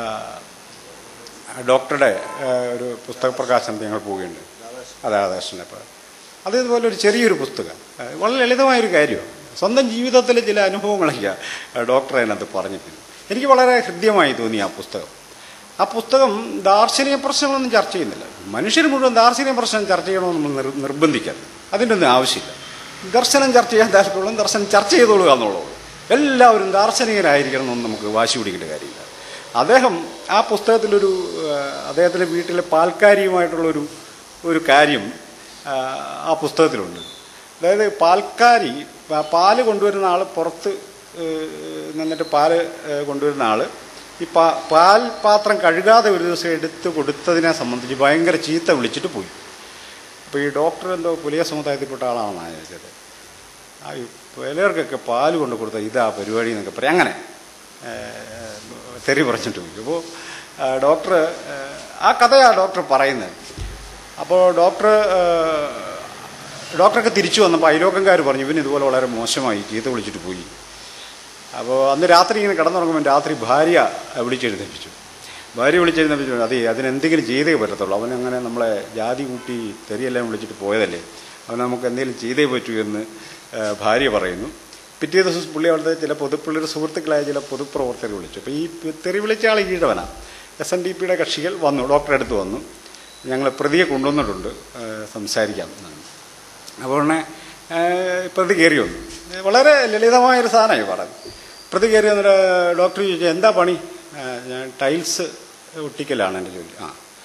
ഡോക്ടറുടെ ആ, ഒരു പുസ്തക പ്രകാശനത്തിന് ഞങ്ങൾ പോവുകയുണ്ട് അതെ രാധാകൃഷ്ണൻ അപ്പോൾ അത് ഇതുപോലെ ഒരു ചെറിയൊരു പുസ്തകം ആ, വളരെ ലളിതമായൊരു കാര്യമാണ് സ്വന്തം ജീവിതത്തിലെ ചില അനുഭവങ്ങളൊക്കെ ഡോക്ടർ അതിനകത്ത് പറഞ്ഞിട്ടുണ്ട് എനിക്ക് വളരെ ഹൃദ്യമായി തോന്നി ആ പുസ്തകം ആ പുസ്തകം ദാർശനിക പ്രശ്നങ്ങളൊന്നും ചർച്ച ചെയ്യുന്നില്ല മനുഷ്യർ മുഴുവൻ ദാർശനിക പ്രശ്നം ചർച്ച ചെയ്യണമെന്ന് നമ്മൾ നിർ നിർബന്ധിക്കരുത് അതിൻ്റെ ഒന്നും ആവശ്യമില്ല ദർശനം ചർച്ച ചെയ്യാൻ താല്പര്യമുള്ള ദർശനം ചർച്ച ചെയ്തോളുക എന്നുള്ളൂ എല്ലാവരും ദാർശനികരായിരിക്കണം എന്നൊന്നും നമുക്ക് വാശി പിടിക്കേണ്ട കാര്യമില്ല അദ്ദേഹം ആ പുസ്തകത്തിലൊരു ആ, അദ്ദേഹത്തിൻ്റെ വീട്ടിലെ പാൽക്കാരിയുമായിട്ടുള്ളൊരു ഒരു കാര്യം ആ, ആ പുസ്തകത്തിലുണ്ട് അതായത് പാൽക്കാരി പ- പാല് കൊണ്ടുവരുന്ന ആൾ പുറത്ത് ഏഹ്, നിന്നിട്ട് പാല് ഏഹ്, കൊണ്ടുവരുന്ന ആൾ ഈ പാ പാൽ പാത്രം കഴുകാതെ ഒരു ദിവസം എടുത്ത് കൊടുത്തതിനെ സംബന്ധിച്ച് ഭയങ്കര ചീത്ത വിളിച്ചിട്ട് പോയി അപ്പോൾ ഈ ഡോക്ടർ എന്തോ പുലിയ സമുദായത്തിൽപ്പെട്ട ആളാണെന്നാണ് ചോദിച്ചത് ആ ഈ പലർക്കൊക്കെ പാല് കൊണ്ട് കൊടുത്ത ഇതാ പരിപാടി എന്നൊക്കെ പറയും അങ്ങനെ ഏഹ്, തെറി പറഞ്ഞിട്ട് പോയി അപ്പോൾ ഡോക്ടർ ഏഹ്, ആ കഥയാണ് ഡോക്ടർ പറയുന്നത് അപ്പോൾ ഡോക്ടർ ഏഹ്, ഡോക്ടറൊക്കെ തിരിച്ചു വന്നപ്പോൾ അയലോക്കംകാർ പറഞ്ഞു ഇവൻ ഇതുപോലെ വളരെ മോശമായി ചീത്ത വിളിച്ചിട്ട് പോയി അപ്പോൾ അന്ന് രാത്രി ഇങ്ങനെ കിടന്നുറങ്ങുമ്പോൾ രാത്രി ഭാര്യ വിളിച്ചെഴുന്നേപ്പിച്ചു ഭാര്യ വിളിച്ചെഴുന്നേപ്പിച്ചു അതെ അതിനെന്തെങ്കിലും ചെയ്തേ പറ്റത്തുള്ളൂ അവനങ്ങനെ നമ്മളെ ജാതി കൂട്ടി തെറിയെല്ലാം വിളിച്ചിട്ട് പോയതല്ലേ അവൻ നമുക്ക് എന്തെങ്കിലും ചെയ്തേ പറ്റൂ എന്ന് ആ, ഭാര്യ പറയുന്നു പിറ്റേ ദിവസം പുള്ളി അവിടുത്തെ ചില പൊതു പുള്ളിയുടെ സുഹൃത്തുക്കളായ ചില പൊതുപ്രവർത്തകർ വിളിച്ചു അപ്പോൾ ഈ തെറി വിളിച്ച ആൾ ഈഴവനാണ് എസ് എൻ ഡി പിയുടെ കക്ഷികൾ വന്നു ഡോക്ടറെ അടുത്ത് വന്നു ഞങ്ങൾ പ്രതിയെ കൊണ്ടുവന്നിട്ടുണ്ട് ആ, സംസാരിക്കാം എന്നാണ് അപ്പോൾ ഉടനെ ഏഹ്, പ്രതി കയറി വന്നു ഏഹ്, വളരെ ലളിതമായൊരു സാധനമായി പറഞ്ഞത് പ്രതി കയറി വന്നിട്ട് ഡോക്ടർ ചോദിച്ചു എന്താ പണി ഏഹ്, ഞാൻ ടൈൽസ് ഒട്ടിക്കലാണ് എൻ്റെ ജോലി ആ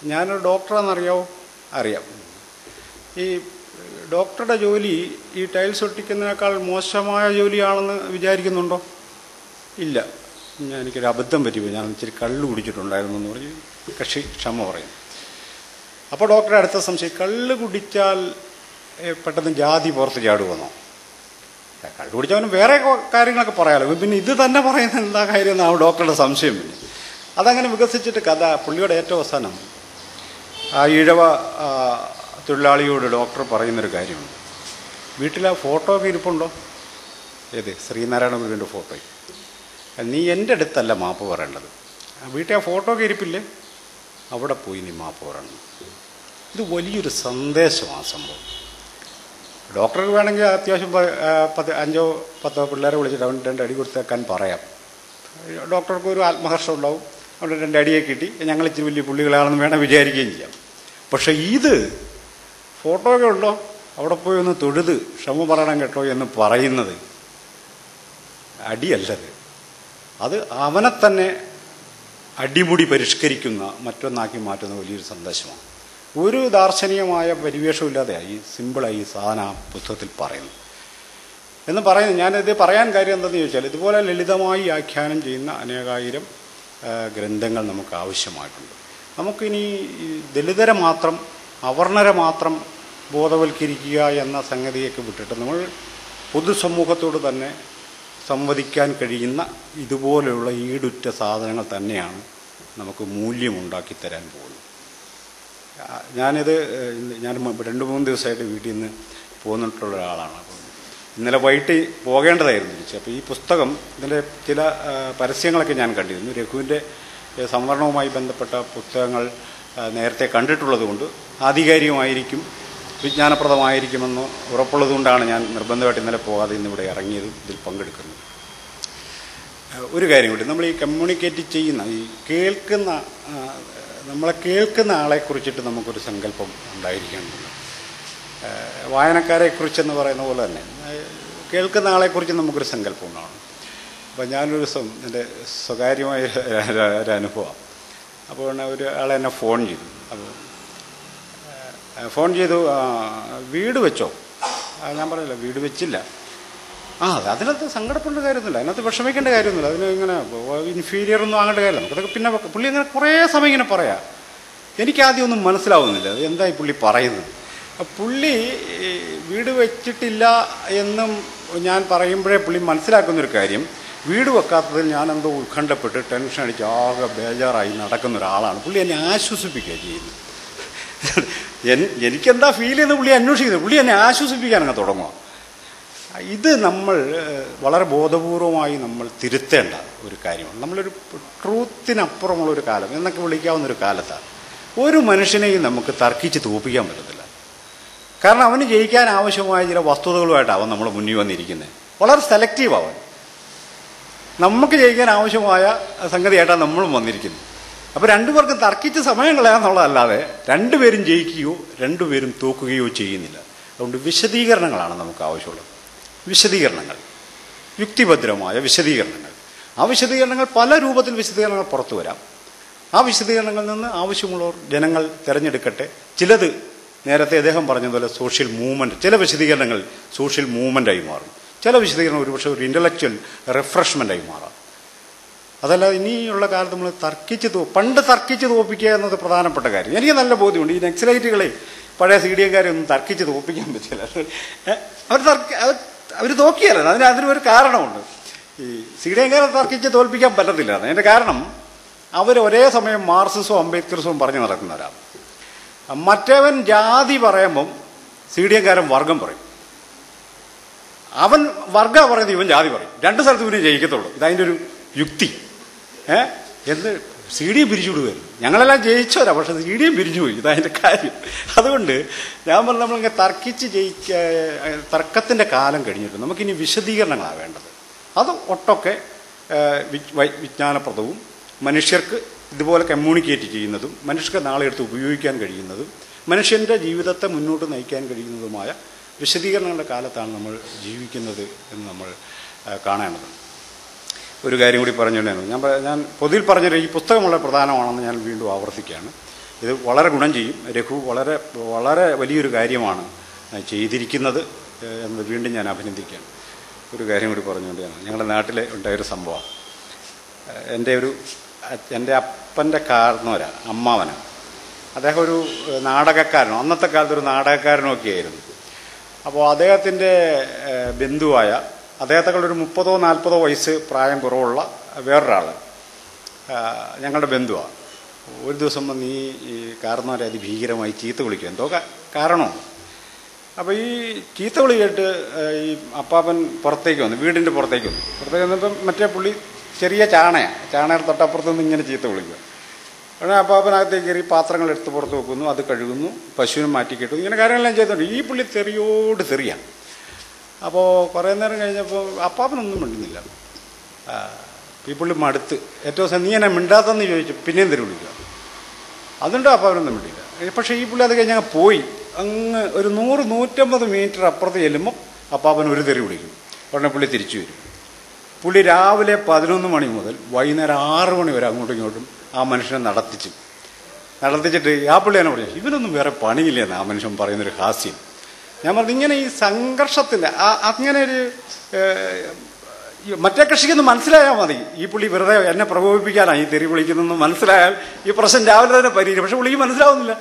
ഞാനൊരു ഡോക്ടറാണെന്നറിയാവോ അറിയാം ഈ ഡോക്ടറുടെ ജോലി ഈ ടൈൽസ് ഒട്ടിക്കുന്നതിനേക്കാൾ മോശമായ ജോലിയാണെന്ന് വിചാരിക്കുന്നുണ്ടോ ഇല്ല ഞാൻ എനിക്കൊരു അബദ്ധം പറ്റിപ്പോയി ഞാൻ ഇച്ചിരി കള്ള് കുടിച്ചിട്ടുണ്ടായിരുന്നു എന്ന് പറഞ്ഞ് കക്ഷി ക്ഷമ പറയും അപ്പോൾ ഡോക്ടറെ അടുത്ത സംശയം കള്ള് കുടിച്ചാൽ ഏ, പെട്ടെന്ന് ജാതി പുറത്ത് ചാടുമെന്നോ ഏ, കള്ള് കുടിച്ചവന് വേറെ കൊ- കാര്യങ്ങളൊക്കെ പറയാമല്ലോ പിന്നെ ഇത് തന്നെ പറയുന്ന എന്താ കാര്യം എന്നാണ് ഡോക്ടറുടെ സംശയം പിന്നെ അതങ്ങനെ വികസിച്ചിട്ട് കഥ പുള്ളിയുടെ ഏറ്റവും അവസാനം ആ ഈഴവ ആ, തൊഴിലാളിയോട് ഡോക്ടർ പറയുന്നൊരു കാര്യമുണ്ട് വീട്ടിൽ ആ ഫോട്ടോ ഒക്കെ ഇരിപ്പുണ്ടോ ഏത് ശ്രീനാരായണ ഗുരുവിൻ്റെ ഫോട്ടോ നീ എൻ്റെ അടുത്തല്ല മാപ്പ് പറയേണ്ടത് ആ വീട്ടിൽ ആ ഫോട്ടോ ഒക്കെ ഇരിപ്പില്ലേ അവിടെ പോയി നീ മാപ്പ് പറയണം ഇത് വലിയൊരു സന്ദേശമാണ് സംഭവം ഡോക്ടർക്ക് വേണമെങ്കിൽ അത്യാവശ്യം പ- ആ, പത്ത് അഞ്ചോ പത്തോ പിള്ളേരെ വിളിച്ചിട്ട് അവൻ രണ്ട് അടി കൊടുത്തേക്കാൻ പറയാം ഡോക്ടർക്ക് ഒരു ആത്മഹർഷം ഉണ്ടാവും അവിടെ രണ്ട് അടിയെ കിട്ടി ഞങ്ങൾ ഇച്ചിരി വലിയ പുള്ളികളാണെന്ന് വേണം വിചാരിക്കുകയും ചെയ്യാം പക്ഷേ ഇത് ഫോട്ടോ ഒക്കെ ഉണ്ടോ അവിടെ പോയി ഒന്ന് തൊഴുത് ക്ഷമ പറയണം കേട്ടോ എന്ന് പറയുന്നത് അടിയല്ലത് അത് അവനെ തന്നെ അടിമുടി പരിഷ്കരിക്കുന്ന മറ്റൊന്നാക്കി മാറ്റുന്ന വലിയൊരു സന്ദേശമാണ് ഒരു ദാർശനികമായ പരിവേഷമില്ലാതെ ഈ സിമ്പിളായി ഈ സാധന ആ പുസ്തകത്തിൽ പറയുന്നു എന്ന് പറയുന്നത് ഞാനിത് പറയാൻ കാര്യം എന്താണെന്ന് ചോദിച്ചാൽ ഇതുപോലെ ലളിതമായി ആഖ്യാനം ചെയ്യുന്ന അനേകായിരം ആ, ഗ്രന്ഥങ്ങൾ നമുക്ക് ആവശ്യമായിട്ടുണ്ട് നമുക്കിനി ഈ ദലിതരെ മാത്രം അവർണരെ മാത്രം ബോധവൽക്കരിക്കുക എന്ന സംഗതിയൊക്കെ വിട്ടിട്ട് നമ്മൾ പൊതുസമൂഹത്തോട് തന്നെ സംവദിക്കാൻ കഴിയുന്ന ഇതുപോലെയുള്ള ഈടുറ്റ സാധനങ്ങൾ തന്നെയാണ് നമുക്ക് മൂല്യമുണ്ടാക്കി തരാൻ പോകുന്നത് ആ, ഞാനിത് ഏഹ്, ഇന്ന് ഞാൻ മ- രണ്ട് മൂന്ന് ദിവസമായിട്ട് വീട്ടിൽ നിന്ന് പോന്നിട്ടുള്ള ഒരാളാണ് അപ്പം ഇന്നലെ വൈകിട്ട് പോകേണ്ടതായിരുന്നു തിരിച്ച് അപ്പോൾ ഈ പുസ്തകം ഇതിൻ്റെ ചില ആ, പരസ്യങ്ങളൊക്കെ ഞാൻ കണ്ടിരുന്നു രഘുവിൻ്റെ ഏഹ്, സംവരണവുമായി ബന്ധപ്പെട്ട പുസ്തകങ്ങൾ ആ, നേരത്തെ കണ്ടിട്ടുള്ളത് കൊണ്ട് ആധികാരികമായിരിക്കും വിജ്ഞാനപ്രദമായിരിക്കുമെന്ന് ഉറപ്പുള്ളതുകൊണ്ടാണ് ഞാൻ നിർബന്ധമായിട്ട് ഇന്നലെ പോകാതെ ഇന്നിവിടെ ഇറങ്ങിയതും ഇതിൽ പങ്കെടുക്കുന്നത് ഏഹ് ഒരു കാര്യം കൂടി നമ്മൾ ഈ കമ്മ്യൂണിക്കേറ്റ് ചെയ്യുന്ന ഈ കേൾക്കുന്ന ആ, നമ്മളെ കേൾക്കുന്ന ആളെക്കുറിച്ചിട്ട് നമുക്കൊരു സങ്കല്പം ഉണ്ടായിരിക്കേണ്ടതുണ്ട് ഏഹ് വായനക്കാരെക്കുറിച്ചെന്ന് പറയുന്ന പോലെ തന്നെ ഏഹ് കേൾക്കുന്ന ആളെക്കുറിച്ച് നമുക്കൊരു സങ്കല്പം ഉണ്ടാവണം അപ്പോൾ ഞാനൊരു ദിവസം എൻ്റെ സ്വകാര്യമായ ഒരു- ഒരു അനുഭവം അപ്പോൾ പിന്നെ ഒരു ആളെ എന്നെ ഫോൺ ചെയ്തു അപ്പോൾ ഏഹ് ഫോൺ ചെയ്തു ആ, വീട് വെച്ചോ ആ, ഞാൻ പറഞ്ഞില്ല വീട് വെച്ചില്ല ആ അത് അതിനകത്ത് സങ്കടപ്പെടേണ്ട കാര്യമൊന്നുമില്ല അതിനകത്ത് വിഷമിക്കേണ്ട കാര്യമൊന്നുമില്ല അതിന് ഇങ്ങനെ ഇൻഫീരിയർ ഒന്നും ആകേണ്ട കാര്യമില്ല നമുക്കതൊക്കെ പിന്നെ വെക്കാം. പുള്ളി ഇങ്ങനെ കുറേ സമയം ഇങ്ങനെ പറയാം എനിക്കാദ്യം ഒന്നും മനസ്സിലാവുന്നില്ല അത് എന്താ ഈ പുള്ളി പറയുന്നത് അപ്പൊ പുള്ളി ഈ വീട് വെച്ചിട്ടില്ല എന്നും ഞാൻ പറയുമ്പോഴേ പുള്ളി മനസ്സിലാക്കുന്നൊരു കാര്യം വീട് വെക്കാത്തതിൽ ഞാൻ എന്തോ ഉത്കണ്ഠപ്പെട്ട് ടെൻഷൻ അടിച്ച് ആകെ ബേജാറായി നടക്കുന്ന ഒരാളാണ് പുള്ളി എന്നെ ആശ്വസിപ്പിക്കുക ചെയ്യുന്നത് എൻ- എനിക്കെന്താ ഫീൽ ചെയ്യുന്നത് പുള്ളി അന്വേഷിക്കുന്നത് പുള്ളി എന്നെ ആശ്വസിപ്പിക്കാനങ്ങ് തുടങ്ങുക ഇത് നമ്മൾ ഏഹ്, വളരെ ബോധപൂർവമായി നമ്മൾ തിരുത്തേണ്ട ഒരു കാര്യമാണ് നമ്മളൊരു ട്രൂത്തിനപ്പുറമുള്ള ഒരു കാലം എന്നൊക്കെ വിളിക്കാവുന്ന ഒരു കാലത്താണ് ഒരു മനുഷ്യനെയും നമുക്ക് തർക്കിച്ച് തോപ്പിക്കാൻ പറ്റത്തില്ല കാരണം അവന് ജയിക്കാൻ ആവശ്യമായ ചില വസ്തുതകളുമായിട്ടാണ് അവൻ നമ്മുടെ മുന്നിൽ വന്നിരിക്കുന്നത് വളരെ സെലക്റ്റീവ് അവൻ നമുക്ക് ജയിക്കാൻ ആവശ്യമായ സംഗതിയായിട്ടാണ് നമ്മളും വന്നിരിക്കുന്നത് അപ്പോൾ രണ്ടുപേർക്കും തർക്കിച്ച് സമയം കളയാന്നുള്ളതല്ലാതെ രണ്ടുപേരും ജയിക്കുകയോ രണ്ടുപേരും തോക്കുകയോ ചെയ്യുന്നില്ല അതുകൊണ്ട് വിശദീകരണങ്ങളാണ് നമുക്ക് ആവശ്യമുള്ളത് വിശദീകരണങ്ങൾ യുക്തിഭദ്രമായ വിശദീകരണങ്ങൾ ആ വിശദീകരണങ്ങൾ പല രൂപത്തിൽ വിശദീകരണങ്ങൾ പുറത്തു വരാം ആ വിശദീകരണങ്ങളിൽ നിന്ന് ആവശ്യമുള്ളവർ ജനങ്ങൾ തിരഞ്ഞെടുക്കട്ടെ ചിലത് നേരത്തെ അദ്ദേഹം പറഞ്ഞതുപോലെ സോഷ്യൽ മൂവ്മെൻറ്റ് ചില വിശദീകരണങ്ങൾ സോഷ്യൽ മൂവ്മെൻ്റായി മാറും ചില വിശദീകരണം ഒരുപക്ഷെ ഒരു ഇൻ്റലക്ച്വൽ റിഫ്രഷ്മെൻ്റായി മാറാം അതല്ല ഇനിയുള്ള കാലത്ത് നമ്മൾ തർക്കിച്ച് തോ പണ്ട് തർക്കിച്ച് തോപ്പിക്കുക എന്നത് പ്രധാനപ്പെട്ട കാര്യം എനിക്ക് നല്ല ബോധ്യമുണ്ട് ഈ നെക്സലൈറ്റുകളെ പഴയ സി ഡി എക്കാരൊന്നും തർക്കിച്ച് തോപ്പിക്കാൻ പറ്റില്ല അവർ തർക്ക അവർ അവർ തോക്കിയല്ല അതിന് അതിനൊരു കാരണമുണ്ട് ഈ സി ഡി എക്കാരെ തർക്കിച്ച് തോൽപ്പിക്കാൻ പറ്റത്തില്ല അതിൻ്റെ കാരണം അവർ ഒരേ സമയം മാർക്സിസവും അംബേദ്കർസും പറഞ്ഞു നടക്കുന്നവരാണ് മറ്റവൻ ജാതി പറയുമ്പം സി ഡി എക്കാരൻ വർഗം പറയും അവൻ വർഗ പറയുന്നത് ഇവൻ ജാതി പറയും രണ്ട് സ്ഥലത്ത് ഇവനെ ജയിക്കത്തുള്ളൂ ഇതതിൻ്റെ ഒരു യുക്തി ഏ എന്ത് സി ഡി പിരിച്ചുവിടുകയായിരുന്നു ഞങ്ങളെല്ലാം ജയിച്ചവരാ പക്ഷെ സി ഡിയും പിരിച്ചുപോയി ഇതതിൻ്റെ കാര്യം അതുകൊണ്ട് ഞാൻ പറഞ്ഞ നമ്മളിങ്ങനെ തർക്കിച്ച് ജയിക്ക തർക്കത്തിൻ്റെ കാലം കഴിഞ്ഞിട്ട് നമുക്കിനി വിശദീകരണങ്ങളാണ് വേണ്ടത് അത് ഒട്ടൊക്കെ ഏ, വി- വൈ- വിജ്ഞാനപ്രദവും മനുഷ്യർക്ക് ഇതുപോലെ കമ്മ്യൂണിക്കേറ്റ് ചെയ്യുന്നതും മനുഷ്യർക്ക് നാളെ എടുത്ത് ഉപയോഗിക്കാൻ കഴിയുന്നതും മനുഷ്യൻ്റെ ജീവിതത്തെ മുന്നോട്ട് നയിക്കാൻ കഴിയുന്നതുമായ വിശദീകരണങ്ങളുടെ കാലത്താണ് നമ്മൾ ജീവിക്കുന്നത് എന്ന് നമ്മൾ ആ, കാണേണ്ടത് ഒരു കാര്യം കൂടി പറഞ്ഞുകൊണ്ടാണ് ഞാൻ പ- ഞാൻ പൊതുവിൽ പറഞ്ഞൊരു ഈ പുസ്തകം വളരെ പ്രധാനമാണെന്ന് ഞാൻ വീണ്ടും ആവർത്തിക്കുകയാണ് ഇത് വളരെ ഗുണം ചെയ്യും രഘു വളരെ വളരെ വലിയൊരു കാര്യമാണ് ചെയ്തിരിക്കുന്നത് ഏഹ് എന്ന് വീണ്ടും ഞാൻ അഭിനന്ദിക്കുകയാണ് ഒരു കാര്യം കൂടി പറഞ്ഞുകൊണ്ട് ഞാൻ ഞങ്ങളുടെ നാട്ടിൽ ഉണ്ടായൊരു സംഭവമാണ് ഏഹ് എൻ്റെ ഒരു അ- എൻ്റെ അപ്പൻ്റെ കാർന്നവരാ അമ്മാവനാണ് അദ്ദേഹം ഒരു ഏഹ് നാടകക്കാരനോ അന്നത്തെ കാലത്ത് ഒരു നാടകക്കാരനോ ഒക്കെ ആയിരുന്നു അപ്പോൾ അദ്ദേഹത്തിൻ്റെ ഏഹ് ബന്ധുവായ അദ്ദേഹത്തെക്കാൾ ഒരു മുപ്പതോ നാൽപ്പതോ വയസ്സ് പ്രായം കുറവുള്ള വേറൊരാൾ ഞങ്ങളുടെ ബന്ധുവാണ് ഒരു ദിവസം വന്ന് ഈ ഈ കാരണവരെ അതിഭീകരമായി ചീത്ത വിളിക്കുക എന്തോ കാ- കാരണമാണ് അപ്പോൾ ഈ ചീത്ത വിളി കേട്ട് ഏഹ്, ഈ അപ്പാപ്പൻ പുറത്തേക്ക് വന്നു വീടിൻ്റെ പുറത്തേക്ക് വന്നു പുറത്തേക്ക് വന്നപ്പം മറ്റേ പുള്ളി ചെറിയ ചാണയാണ് ചാണയുടെ തൊട്ടപ്പുറത്ത് നിന്ന് ഇങ്ങനെ ചീത്ത വിളിക്കുക ഉടനെ അപ്പാപ്പനകത്തേക്ക് കയറി പാത്രങ്ങൾ എടുത്ത് പുറത്ത് വെക്കുന്നു അത് കഴുകുന്നു പശുവിനെ മാറ്റി കെട്ടുന്നു ഇങ്ങനെ കാര്യങ്ങളെല്ലാം ചെയ്തോണ്ട് ഈ പുള്ളി തെറിയോട് തെറിയാണ് അപ്പോൾ കുറേ നേരം കഴിഞ്ഞപ്പോൾ അപ്പാപ്പനൊന്നും മിണ്ടുന്നില്ല ആ, ഈ പുള്ളി മടുത്ത് ഏറ്റവും അവസാനം നീ എന്നെ മിണ്ടാത്തെന്ന് ചോദിച്ചു പിന്നെയും തെറി വിളിക്കുക അതുകൊണ്ട് അപ്പാപ്പനൊന്നും മിണ്ടില്ല ഏ, പക്ഷേ ഈ പുള്ളി അത് കഴിഞ്ഞ് അങ്ങ് പോയി അങ്ങ് ഒരു നൂറ് നൂറ്റമ്പത് മീറ്റർ അപ്പുറത്ത് ചെല്ലുമ്പോൾ അപ്പാപ്പൻ ഒരു തെറി വിളിക്കും ഉടനെ പുള്ളി തിരിച്ചു വരും പുള്ളി രാവിലെ പതിനൊന്ന് മണി മുതൽ വൈകുന്നേരം ആറ് മണി വരെ അങ്ങോട്ടും ഇങ്ങോട്ടും ആ മനുഷ്യനെ നടത്തിച്ചു നടത്തിച്ചിട്ട് ആ പുള്ളി എന്നെ പറഞ്ഞു ഇവനൊന്നും വേറെ പണിയില്ലെന്ന് ആ മനുഷ്യൻ പറയുന്നൊരു ഹാസ്യം ഞാൻ പറഞ്ഞു ഇങ്ങനെ ഈ സംഘർഷത്തിൻ്റെ ആ- അങ്ങനെ ഒരു ഏഹ്, ഈ മറ്റേ കക്ഷിക്കൊന്ന് മനസ്സിലായാൽ മതി ഈ പുള്ളി വെറുതെ എന്നെ പ്രകോപിപ്പിക്കാനാണ് ഈ തെറി വിളിക്കുന്നതെന്ന് മനസ്സിലായാൽ ഈ പ്രശ്നം രാവിലെ തന്നെ പരിഹരിക്കും പക്ഷെ പുള്ളിക്ക് മനസ്സിലാവുന്നില്ല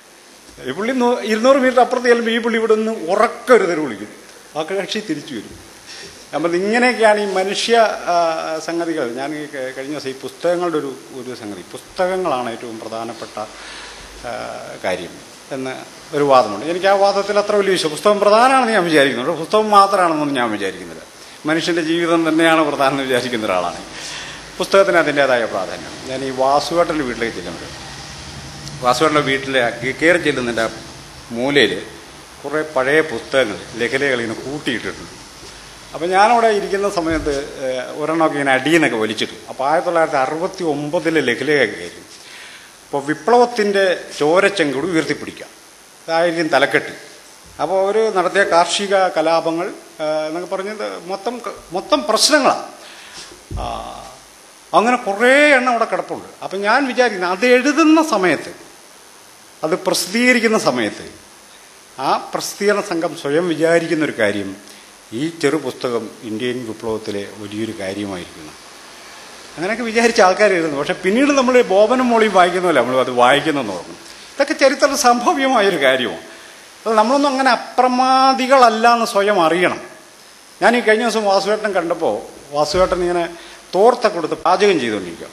ഈ പുള്ളി നൂ- ഇരുന്നൂറ് മീറ്റർ അപ്പുറത്ത് ചെല്ലുമ്പോൾ ഈ പുള്ളി ഇവിടെ നിന്ന് ഉറക്ക ഒരു തെറി വിളിക്കും ആ കക്ഷി തിരിച്ചു വരും നമ്മൾ ഇങ്ങനെയൊക്കെയാണ് ഈ മനുഷ്യ ആ, സംഗതികൾ ഞാൻ ഈ ക- കഴിഞ്ഞ ദിവസം ഈ പുസ്തകങ്ങളുടെ ഒരു ഒരു സംഗതി പുസ്തകങ്ങളാണ് ഏറ്റവും പ്രധാനപ്പെട്ട ആ, കാര്യം എന്ന് ഒരു വാദമുണ്ട് എനിക്ക് ആ വാദത്തിൽ അത്ര വലിയ വിശ്വാസം പുസ്തകം പ്രധാനമാണെന്ന് ഞാൻ വിചാരിക്കുന്നുണ്ട് പുസ്തകം മാത്രമാണെന്നൊന്നും ഞാൻ വിചാരിക്കുന്നില്ല മനുഷ്യൻ്റെ ജീവിതം തന്നെയാണ് പ്രധാനം എന്ന് വിചാരിക്കുന്ന ഒരാളാണ് പുസ്തകത്തിന് അതിൻ്റേതായ പ്രാധാന്യം ഞാൻ ഈ വാസുവേട്ടൻ്റെ വീട്ടിലേക്ക് ചെല്ലുന്നത് വാസുവേട്ടൻ്റെ വീട്ടിലെ കയറി ചെല്ലുന്നതിൻ്റെ ആ മൂലയിൽ കുറേ പഴയ പുസ്തകങ്ങൾ ലഹലകൾ ഇങ്ങനെ കൂട്ടിയിട്ടിട്ടുണ്ട് അപ്പോൾ ഞാനവിടെ ഇരിക്കുന്ന സമയത്ത് ഏഹ്, ഒരെണ്ണമൊക്കെ ഇങ്ങനെ അടിയെന്നൊക്കെ വലിച്ചിട്ടു അപ്പോൾ ആയിരത്തി തൊള്ളായിരത്തി അറുപത്തി ഒമ്പതിലെ ലഹലയൊക്കെ ആയിരുന്നു അപ്പോൾ വിപ്ലവത്തിൻ്റെ ചോരച്ചെങ്കുട് ഉയർത്തിപ്പിടിക്കാം അതായിരിക്കും തലക്കെട്ട് അപ്പോൾ അവർ നടത്തിയ കാർഷിക കലാപങ്ങൾ ആ, എന്നൊക്കെ പറഞ്ഞത് മൊത്തം മൊത്തം പ്രശ്നങ്ങളാണ് ആ, അങ്ങനെ കുറേ എണ്ണം അവിടെ കിടപ്പുണ്ട് അപ്പം ഞാൻ വിചാരിക്കുന്നത് അത് എഴുതുന്ന സമയത്ത് അത് പ്രസിദ്ധീകരിക്കുന്ന സമയത്ത് ആ പ്രസിദ്ധീകരണ സംഘം സ്വയം വിചാരിക്കുന്ന ഒരു കാര്യം ഈ ചെറു പുസ്തകം ഇന്ത്യൻ വിപ്ലവത്തിലെ വലിയൊരു കാര്യമായിരിക്കുന്നു അങ്ങനെയൊക്കെ വിചാരിച്ച ആൾക്കാർ എഴുതുന്നു പക്ഷെ പിന്നീട് നമ്മൾ ബോബനും മോളിയും വായിക്കുന്നില്ല നമ്മൾ അത് വായിക്കുന്നെന്ന് ഓർക്കും ഇതൊക്കെ ചരിത്രത്തിൽ സംഭവ്യമായൊരു കാര്യമാണ് അത് നമ്മളൊന്നും അങ്ങനെ അപ്രമാദികളല്ല എന്ന് സ്വയം അറിയണം ഞാൻ ഈ കഴിഞ്ഞ ദിവസം വാസുവേട്ടൻ കണ്ടപ്പോൾ വാസുവേട്ടൻ ഇങ്ങനെ തോർത്തൊക്കെ കൊടുത്ത് പാചകം ചെയ്തുകൊണ്ടിരിക്കുക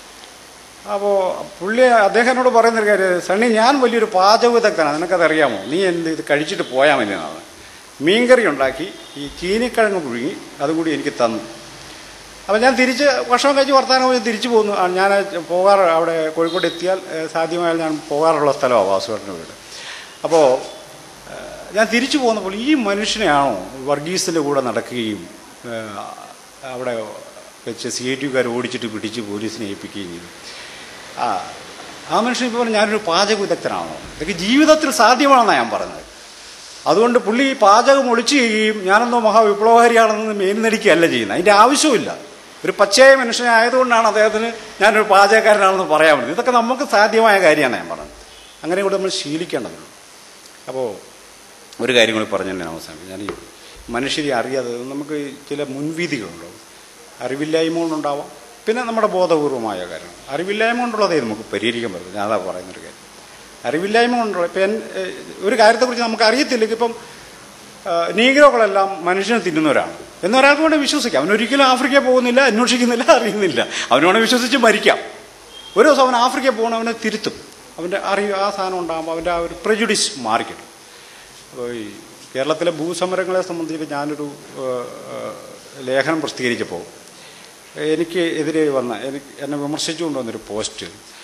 അപ്പോൾ പുള്ളി അദ്ദേഹം എന്നോട് പറയുന്നൊരു കാര്യം സണ്ണി ഞാൻ വലിയൊരു പാചക വിദഗ്ധനാണ് നിനക്കത് അറിയാമോ നീ എന്ത് ഇത് കഴിച്ചിട്ട് പോയാൽ മതി എന്നാണ് മീൻകറി ഉണ്ടാക്കി ഈ ചീനിക്കിഴങ്ങ് പുഴുങ്ങി അതും കൂടി എനിക്ക് തന്നു അപ്പോൾ ഞാൻ തിരിച്ച് ഭക്ഷണം കഴിച്ച് വർത്താനം പോയി തിരിച്ചു പോന്നു ആ, ഞാൻ പോകാറ് അവിടെ കോഴിക്കോട് എത്തിയാൽ ഏഹ്, സാധ്യമായാൽ ഞാൻ പോകാറുള്ള സ്ഥലമാണ് വാസുവേട്ടൻ്റെ വീട് അപ്പോൾ ഏഹ്, ഞാൻ തിരിച്ചു പോന്നപ്പോൾ ഈ മനുഷ്യനെയാണോ വർഗീസിൻ്റെ കൂടെ നടക്കുകയും ഏഹ്, അവിടെ വെച്ച് സി ഐ ടിക്കാർ ഓടിച്ചിട്ട് പിടിച്ച് പോലീസിനെ ഏൽപ്പിക്കുകയും ചെയ്തു ആ ആ മനുഷ്യൻ ഇപ്പോൾ പറഞ്ഞു, ഞാനൊരു പാചക വിദഗ്ധനാണോ ഇതൊക്കെ ജീവിതത്തിൽ സാധ്യമാണെന്നാണ് ഞാൻ പറഞ്ഞത് അതുകൊണ്ട് പുള്ളി ഈ പാചകം ഒളിച്ചു ചെയ്യുകയും ഞാനെന്തോ മഹാവിപ്ലവകാരിയാണെന്ന് മേൽനടിക്കുകയല്ല ചെയ്യുന്നത് അതിൻ്റെ ആവശ്യമില്ല ഒരു പച്ചയായ മനുഷ്യനായതുകൊണ്ടാണ് അദ്ദേഹത്തിന് ഞാനൊരു പാചകക്കാരനാണെന്ന് പറയാൻ പറ്റുന്നത് ഇതൊക്കെ നമുക്ക് സാധ്യമായ കാര്യമാണ് ഞാൻ പറഞ്ഞത് അങ്ങനെ കൂടെ നമ്മൾ ശീലിക്കേണ്ടതുള്ളൂ അപ്പോൾ ഒരു കാര്യം കൂടി പറഞ്ഞു ഞാൻ അവസാനിക്കും ഞാൻ ഈ മനുഷ്യരെ അറിയാതെ നമുക്ക് ചില മുൻവിധികളുണ്ടാവും അറിവില്ലായ്മ കൊണ്ടുണ്ടാവാം പിന്നെ നമ്മുടെ ബോധപൂർവമായ കാര്യം അറിവില്ലായ്മ കൊണ്ടുള്ളതേ നമുക്ക് പരിഹരിക്കാൻ പറ്റും ഞാൻ അതാ പറയുന്നൊരു കാര്യം അറിവില്ലായ്മ കൊണ്ടുള്ള ഇപ്പം എൻ ഏഹ് ഒരു കാര്യത്തെക്കുറിച്ച് നമുക്ക് അറിയത്തില്ലെങ്കിൽ ഇപ്പം ഏഹ് നീഗ്രോകളെല്ലാം മനുഷ്യനെ തിന്നുന്നവരാണ് എന്നൊരാൾക്ക് വേണ്ടി വിശ്വസിക്കാം അവനൊരിക്കലും ആഫ്രിക്കയിൽ പോകുന്നില്ല അന്വേഷിക്കുന്നില്ല അറിയുന്നില്ല അവന് വേണമെങ്കിൽ വിശ്വസിച്ച് മരിക്കാം ഒരു ദിവസം അവൻ ആഫ്രിക്കയിൽ പോകണം അവനെ തിരുത്തും അവൻ്റെ അറിവ് ആ സാധനം ഉണ്ടാകുമ്പോൾ അവൻ്റെ ആ ഒരു പ്രജുഡിസ് മാറിക്കിട്ടും അപ്പോൾ ഈ കേരളത്തിലെ ഭൂസമരങ്ങളെ സംബന്ധിച്ച് ഞാനൊരു ഏഹ്, ഏഹ്, ലേഖനം പ്രസിദ്ധീകരിച്ചപ്പോൾ എനിക്ക് എതിരെ വന്ന എനിക്ക് എന്നെ വിമർശിച്ചുകൊണ്ട് വന്നൊരു പോസ്റ്റ്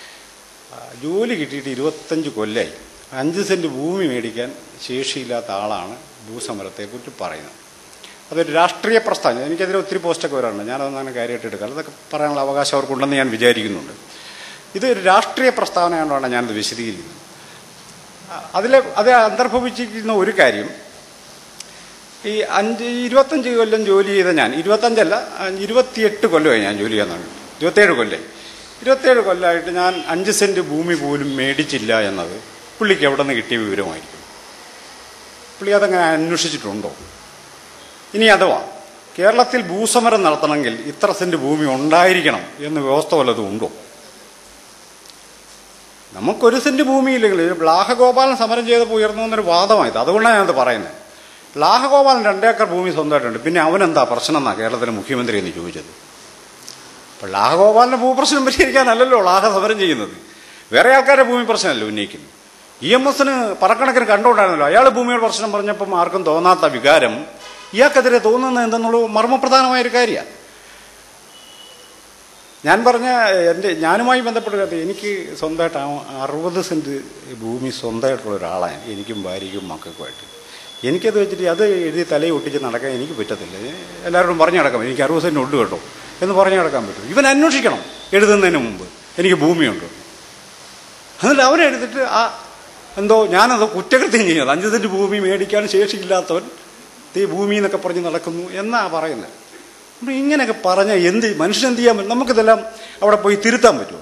ആ, ജോലി കിട്ടിയിട്ട് ഇരുപത്തഞ്ച് കൊല്ലായി അഞ്ച് സെൻറ്റ് ഭൂമി മേടിക്കാൻ ശേഷിയില്ലാത്ത ആളാണ് ഭൂസമരത്തെക്കുറിച്ച് പറയുന്നത് അതൊരു രാഷ്ട്രീയ പ്രസ്ഥാനം എനിക്കെതിരെ ഒത്തിരി പോസ്റ്റൊക്കെ വരാറുണ്ട് ഞാനതൊന്നും കാര്യമായിട്ട് എടുക്കാം അതൊക്കെ പറയാനുള്ള അവകാശം അവർക്കുണ്ടെന്ന് ഞാൻ വിചാരിക്കുന്നുണ്ട് ഇത് ഒരു രാഷ്ട്രീയ പ്രസ്താവനയാണെന്നാണ് ഞാനത് വിശദീകരിക്കുന്നത് അതിൽ അത് അന്തർഭവിച്ചിരിക്കുന്ന ഒരു കാര്യം ഈ അഞ്ച് ഇരുപത്തഞ്ച് കൊല്ലം ജോലി ചെയ്ത ഞാൻ ഇരുപത്തഞ്ചല്ല അഞ്ച് ഇരുപത്തിയെട്ട് കൊല്ലമായി ഞാൻ ജോലി ചെയ്യാൻ തുടങ്ങി ഇരുപത്തേഴ് കൊല്ലം ഇരുപത്തേഴ് കൊല്ലമായിട്ട് ഞാൻ അഞ്ച് സെന്റ് ഭൂമി പോലും മേടിച്ചില്ല എന്നത് പുള്ളിക്ക് എവിടെ നിന്ന് കിട്ടിയ വിവരമായിരിക്കും പുള്ളി അതങ്ങനെ അന്വേഷിച്ചിട്ടുണ്ടോ ഇനി അഥവാ കേരളത്തിൽ ഭൂസമരം നടത്തണമെങ്കിൽ ഇത്ര സെന്റ് ഭൂമി ഉണ്ടായിരിക്കണം എന്ന് വ്യവസ്ഥ വല്ലതും ഉണ്ടോ നമുക്കൊരു സെന്റ് ഭൂമിയില്ലെങ്കിൽ ലാഹഗോപാലൻ സമരം ചെയ്തപ്പോൾ ഉയർന്നു വന്നൊരു വാദമായത് അതുകൊണ്ടാണ് ഞാനത് പറയുന്നത് ലാഹഗോപാലൻ രണ്ടേക്കർ ഭൂമി സ്വന്തമായിട്ടുണ്ട് പിന്നെ അവനെന്താ പ്രശ്നം എന്നാ കേരളത്തിലെ മുഖ്യമന്ത്രി എന്ന് ചോദിച്ചത് അപ്പോൾ ലാഹഗോപാലിന്റെ ഭൂപ്രശ്നം പരിഹരിക്കാനല്ലല്ലോ ലാഹ സമരം ചെയ്യുന്നത് വേറെ ആൾക്കാരുടെ ഭൂമി പ്രശ്നമല്ലോ ഉന്നയിക്കുന്നത് ഇ എം എസിന് പറക്കണക്കിന് കണ്ടുകൊണ്ടായിരുന്നല്ലോ അയാൾ ഭൂമിയുടെ പ്രശ്നം പറഞ്ഞപ്പം ആർക്കും തോന്നാത്ത വികാരം ഇയാൾക്കെതിരെ തോന്നുന്നത് എന്തെന്നുള്ള മർമ്മപ്രധാനമായ ഒരു കാര്യമാണ് ഞാൻ പറഞ്ഞ എൻ്റെ ഞാനുമായി ബന്ധപ്പെട്ട കാര്യം എനിക്ക് സ്വന്തമായിട്ട് ആ- അറുപത് സെൻറ്റ് ഭൂമി സ്വന്തമായിട്ടുള്ള ഒരാളാണ് എനിക്കും ഭാര്യയ്ക്കും മക്കൾക്കുമായിട്ട് എനിക്കത് വെച്ചിട്ട് അത് എഴുതി തലയിൽ ഒട്ടിച്ച് നടക്കാൻ എനിക്ക് പറ്റത്തില്ല എല്ലാവരോടും പറഞ്ഞു നടക്കാം എനിക്ക് അറുപത് സെൻറ്റ് ഉണ്ട് കേട്ടോ എന്ന് പറഞ്ഞു നടക്കാൻ പറ്റും ഇവൻ അന്വേഷിക്കണം എഴുതുന്നതിന് മുമ്പ് എനിക്ക് ഭൂമിയുണ്ട് എന്നിട്ട് അവനെ എടുത്തിട്ട് ആ എന്തോ ഞാനത് കുറ്റകൃത്യം ചെയ്യുന്നത് അഞ്ച് സെൻറ്റ് ഭൂമി മേടിക്കാൻ ശേഷിയില്ലാത്തവൻ ഈ ഭൂമി എന്നൊക്കെ പറഞ്ഞ് നടക്കുന്നു എന്നാ പറയുന്നത് അപ്പോൾ ഇങ്ങനെയൊക്കെ പറഞ്ഞാൽ എന്ത് മനുഷ്യൻ എന്ത് ചെയ്യാൻ പറ്റും നമുക്കിതെല്ലാം അവിടെ പോയി തിരുത്താൻ പറ്റുമോ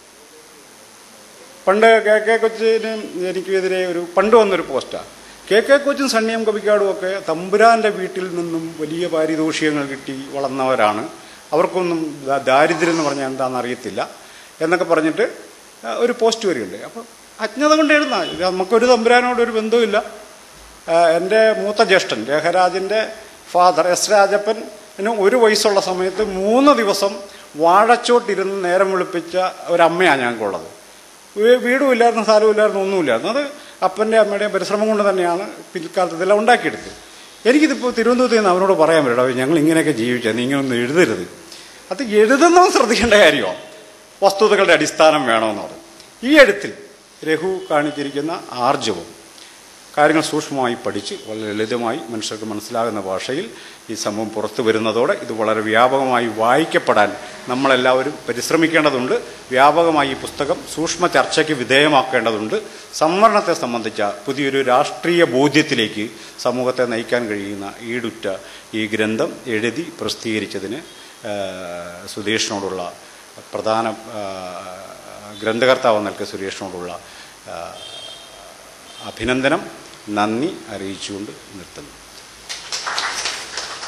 പണ്ട് കെ കെ കൊച്ചിന് എനിക്കെതിരെ ഒരു പണ്ട് വന്നൊരു പോസ്റ്റാണ് കെ കെ കൊച്ചും സണ്ണിയം കവിക്കാടും ഒക്കെ തമ്പുരാന്റെ വീട്ടിൽ നിന്നും വലിയ പാരിതോഷികങ്ങൾ കിട്ടി വളർന്നവരാണ് അവർക്കൊന്നും ദാ- ദാരിദ്ര്യം എന്ന് പറഞ്ഞാൽ എന്താണെന്ന് അറിയത്തില്ല എന്നൊക്കെ പറഞ്ഞിട്ട് ആ, ഒരു പോസ്റ്റ് വരികയുണ്ട് അപ്പോൾ അജ്ഞത കൊണ്ട് എഴുതുന്ന ഇത് നമുക്കൊരു തമ്പുരാനോട് ഒരു ബന്ധവുമില്ല ആ, എൻ്റെ മൂത്ത ജ്യേഷ്ഠൻ രഹരാജിൻ്റെ ഫാദർ എസ് രാജപ്പന് ഒരു വയസ്സുള്ള സമയത്ത് മൂന്ന് ദിവസം വാഴച്ചോട്ടിരുന്ന് നേരം വെളുപ്പിച്ച ഒരമ്മയാണ് ഞങ്ങൾക്കുള്ളത് വീ- വീടും ഇല്ലായിരുന്നു സ്ഥലവും ഇല്ലായിരുന്നു ഒന്നുമില്ലായിരുന്നു അത് അപ്പൻ്റെ അമ്മയുടെയും പരിശ്രമം കൊണ്ട് തന്നെയാണ് പിൽക്കാലത്ത് ഇതെല്ലാം ഉണ്ടാക്കിയെടുത്തത് എനിക്കിതിപ്പോൾ തിരുവനന്തപുരത്ത് നിന്ന് അവനോട് പറയാൻ പറ്റും ഞങ്ങൾ ഇങ്ങനെയൊക്കെ ജീവിച്ചാൽ നീ ഇങ്ങനൊന്നും എഴുതരുത് അത് എഴുതുന്നതും ശ്രദ്ധിക്കേണ്ട കാര്യമാണ് വസ്തുതകളുടെ അടിസ്ഥാനം വേണമെന്ന് പറഞ്ഞു ഈ എഴുത്തിൽ രഘു കാണിച്ചിരിക്കുന്ന ആർജവും കാര്യങ്ങൾ സൂക്ഷ്മമായി പഠിച്ച് വളരെ ലളിതമായി മനുഷ്യർക്ക് മനസ്സിലാകുന്ന ഭാഷയിൽ ഈ സംഭവം പുറത്തു വരുന്നതോടെ ഇത് വളരെ വ്യാപകമായി വായിക്കപ്പെടാൻ നമ്മളെല്ലാവരും പരിശ്രമിക്കേണ്ടതുണ്ട് വ്യാപകമായി ഈ പുസ്തകം സൂക്ഷ്മ ചർച്ചയ്ക്ക് വിധേയമാക്കേണ്ടതുണ്ട് സംവരണത്തെ സംബന്ധിച്ച പുതിയൊരു രാഷ്ട്രീയ ബോധ്യത്തിലേക്ക് സമൂഹത്തെ നയിക്കാൻ കഴിയുന്ന ഈടുറ്റ ഈ ഗ്രന്ഥം എഴുതി പ്രസിദ്ധീകരിച്ചതിന് ആ, സുധീഷിനോടുള്ള പ്രധാന ആ, ഗ്രന്ഥകർത്താവ് നൽകിയ സുരേഷിനോടുള്ള ആ, അഭിനന്ദനം നന്ദി അറിയിച്ചുകൊണ്ട് നിർത്തുന്നു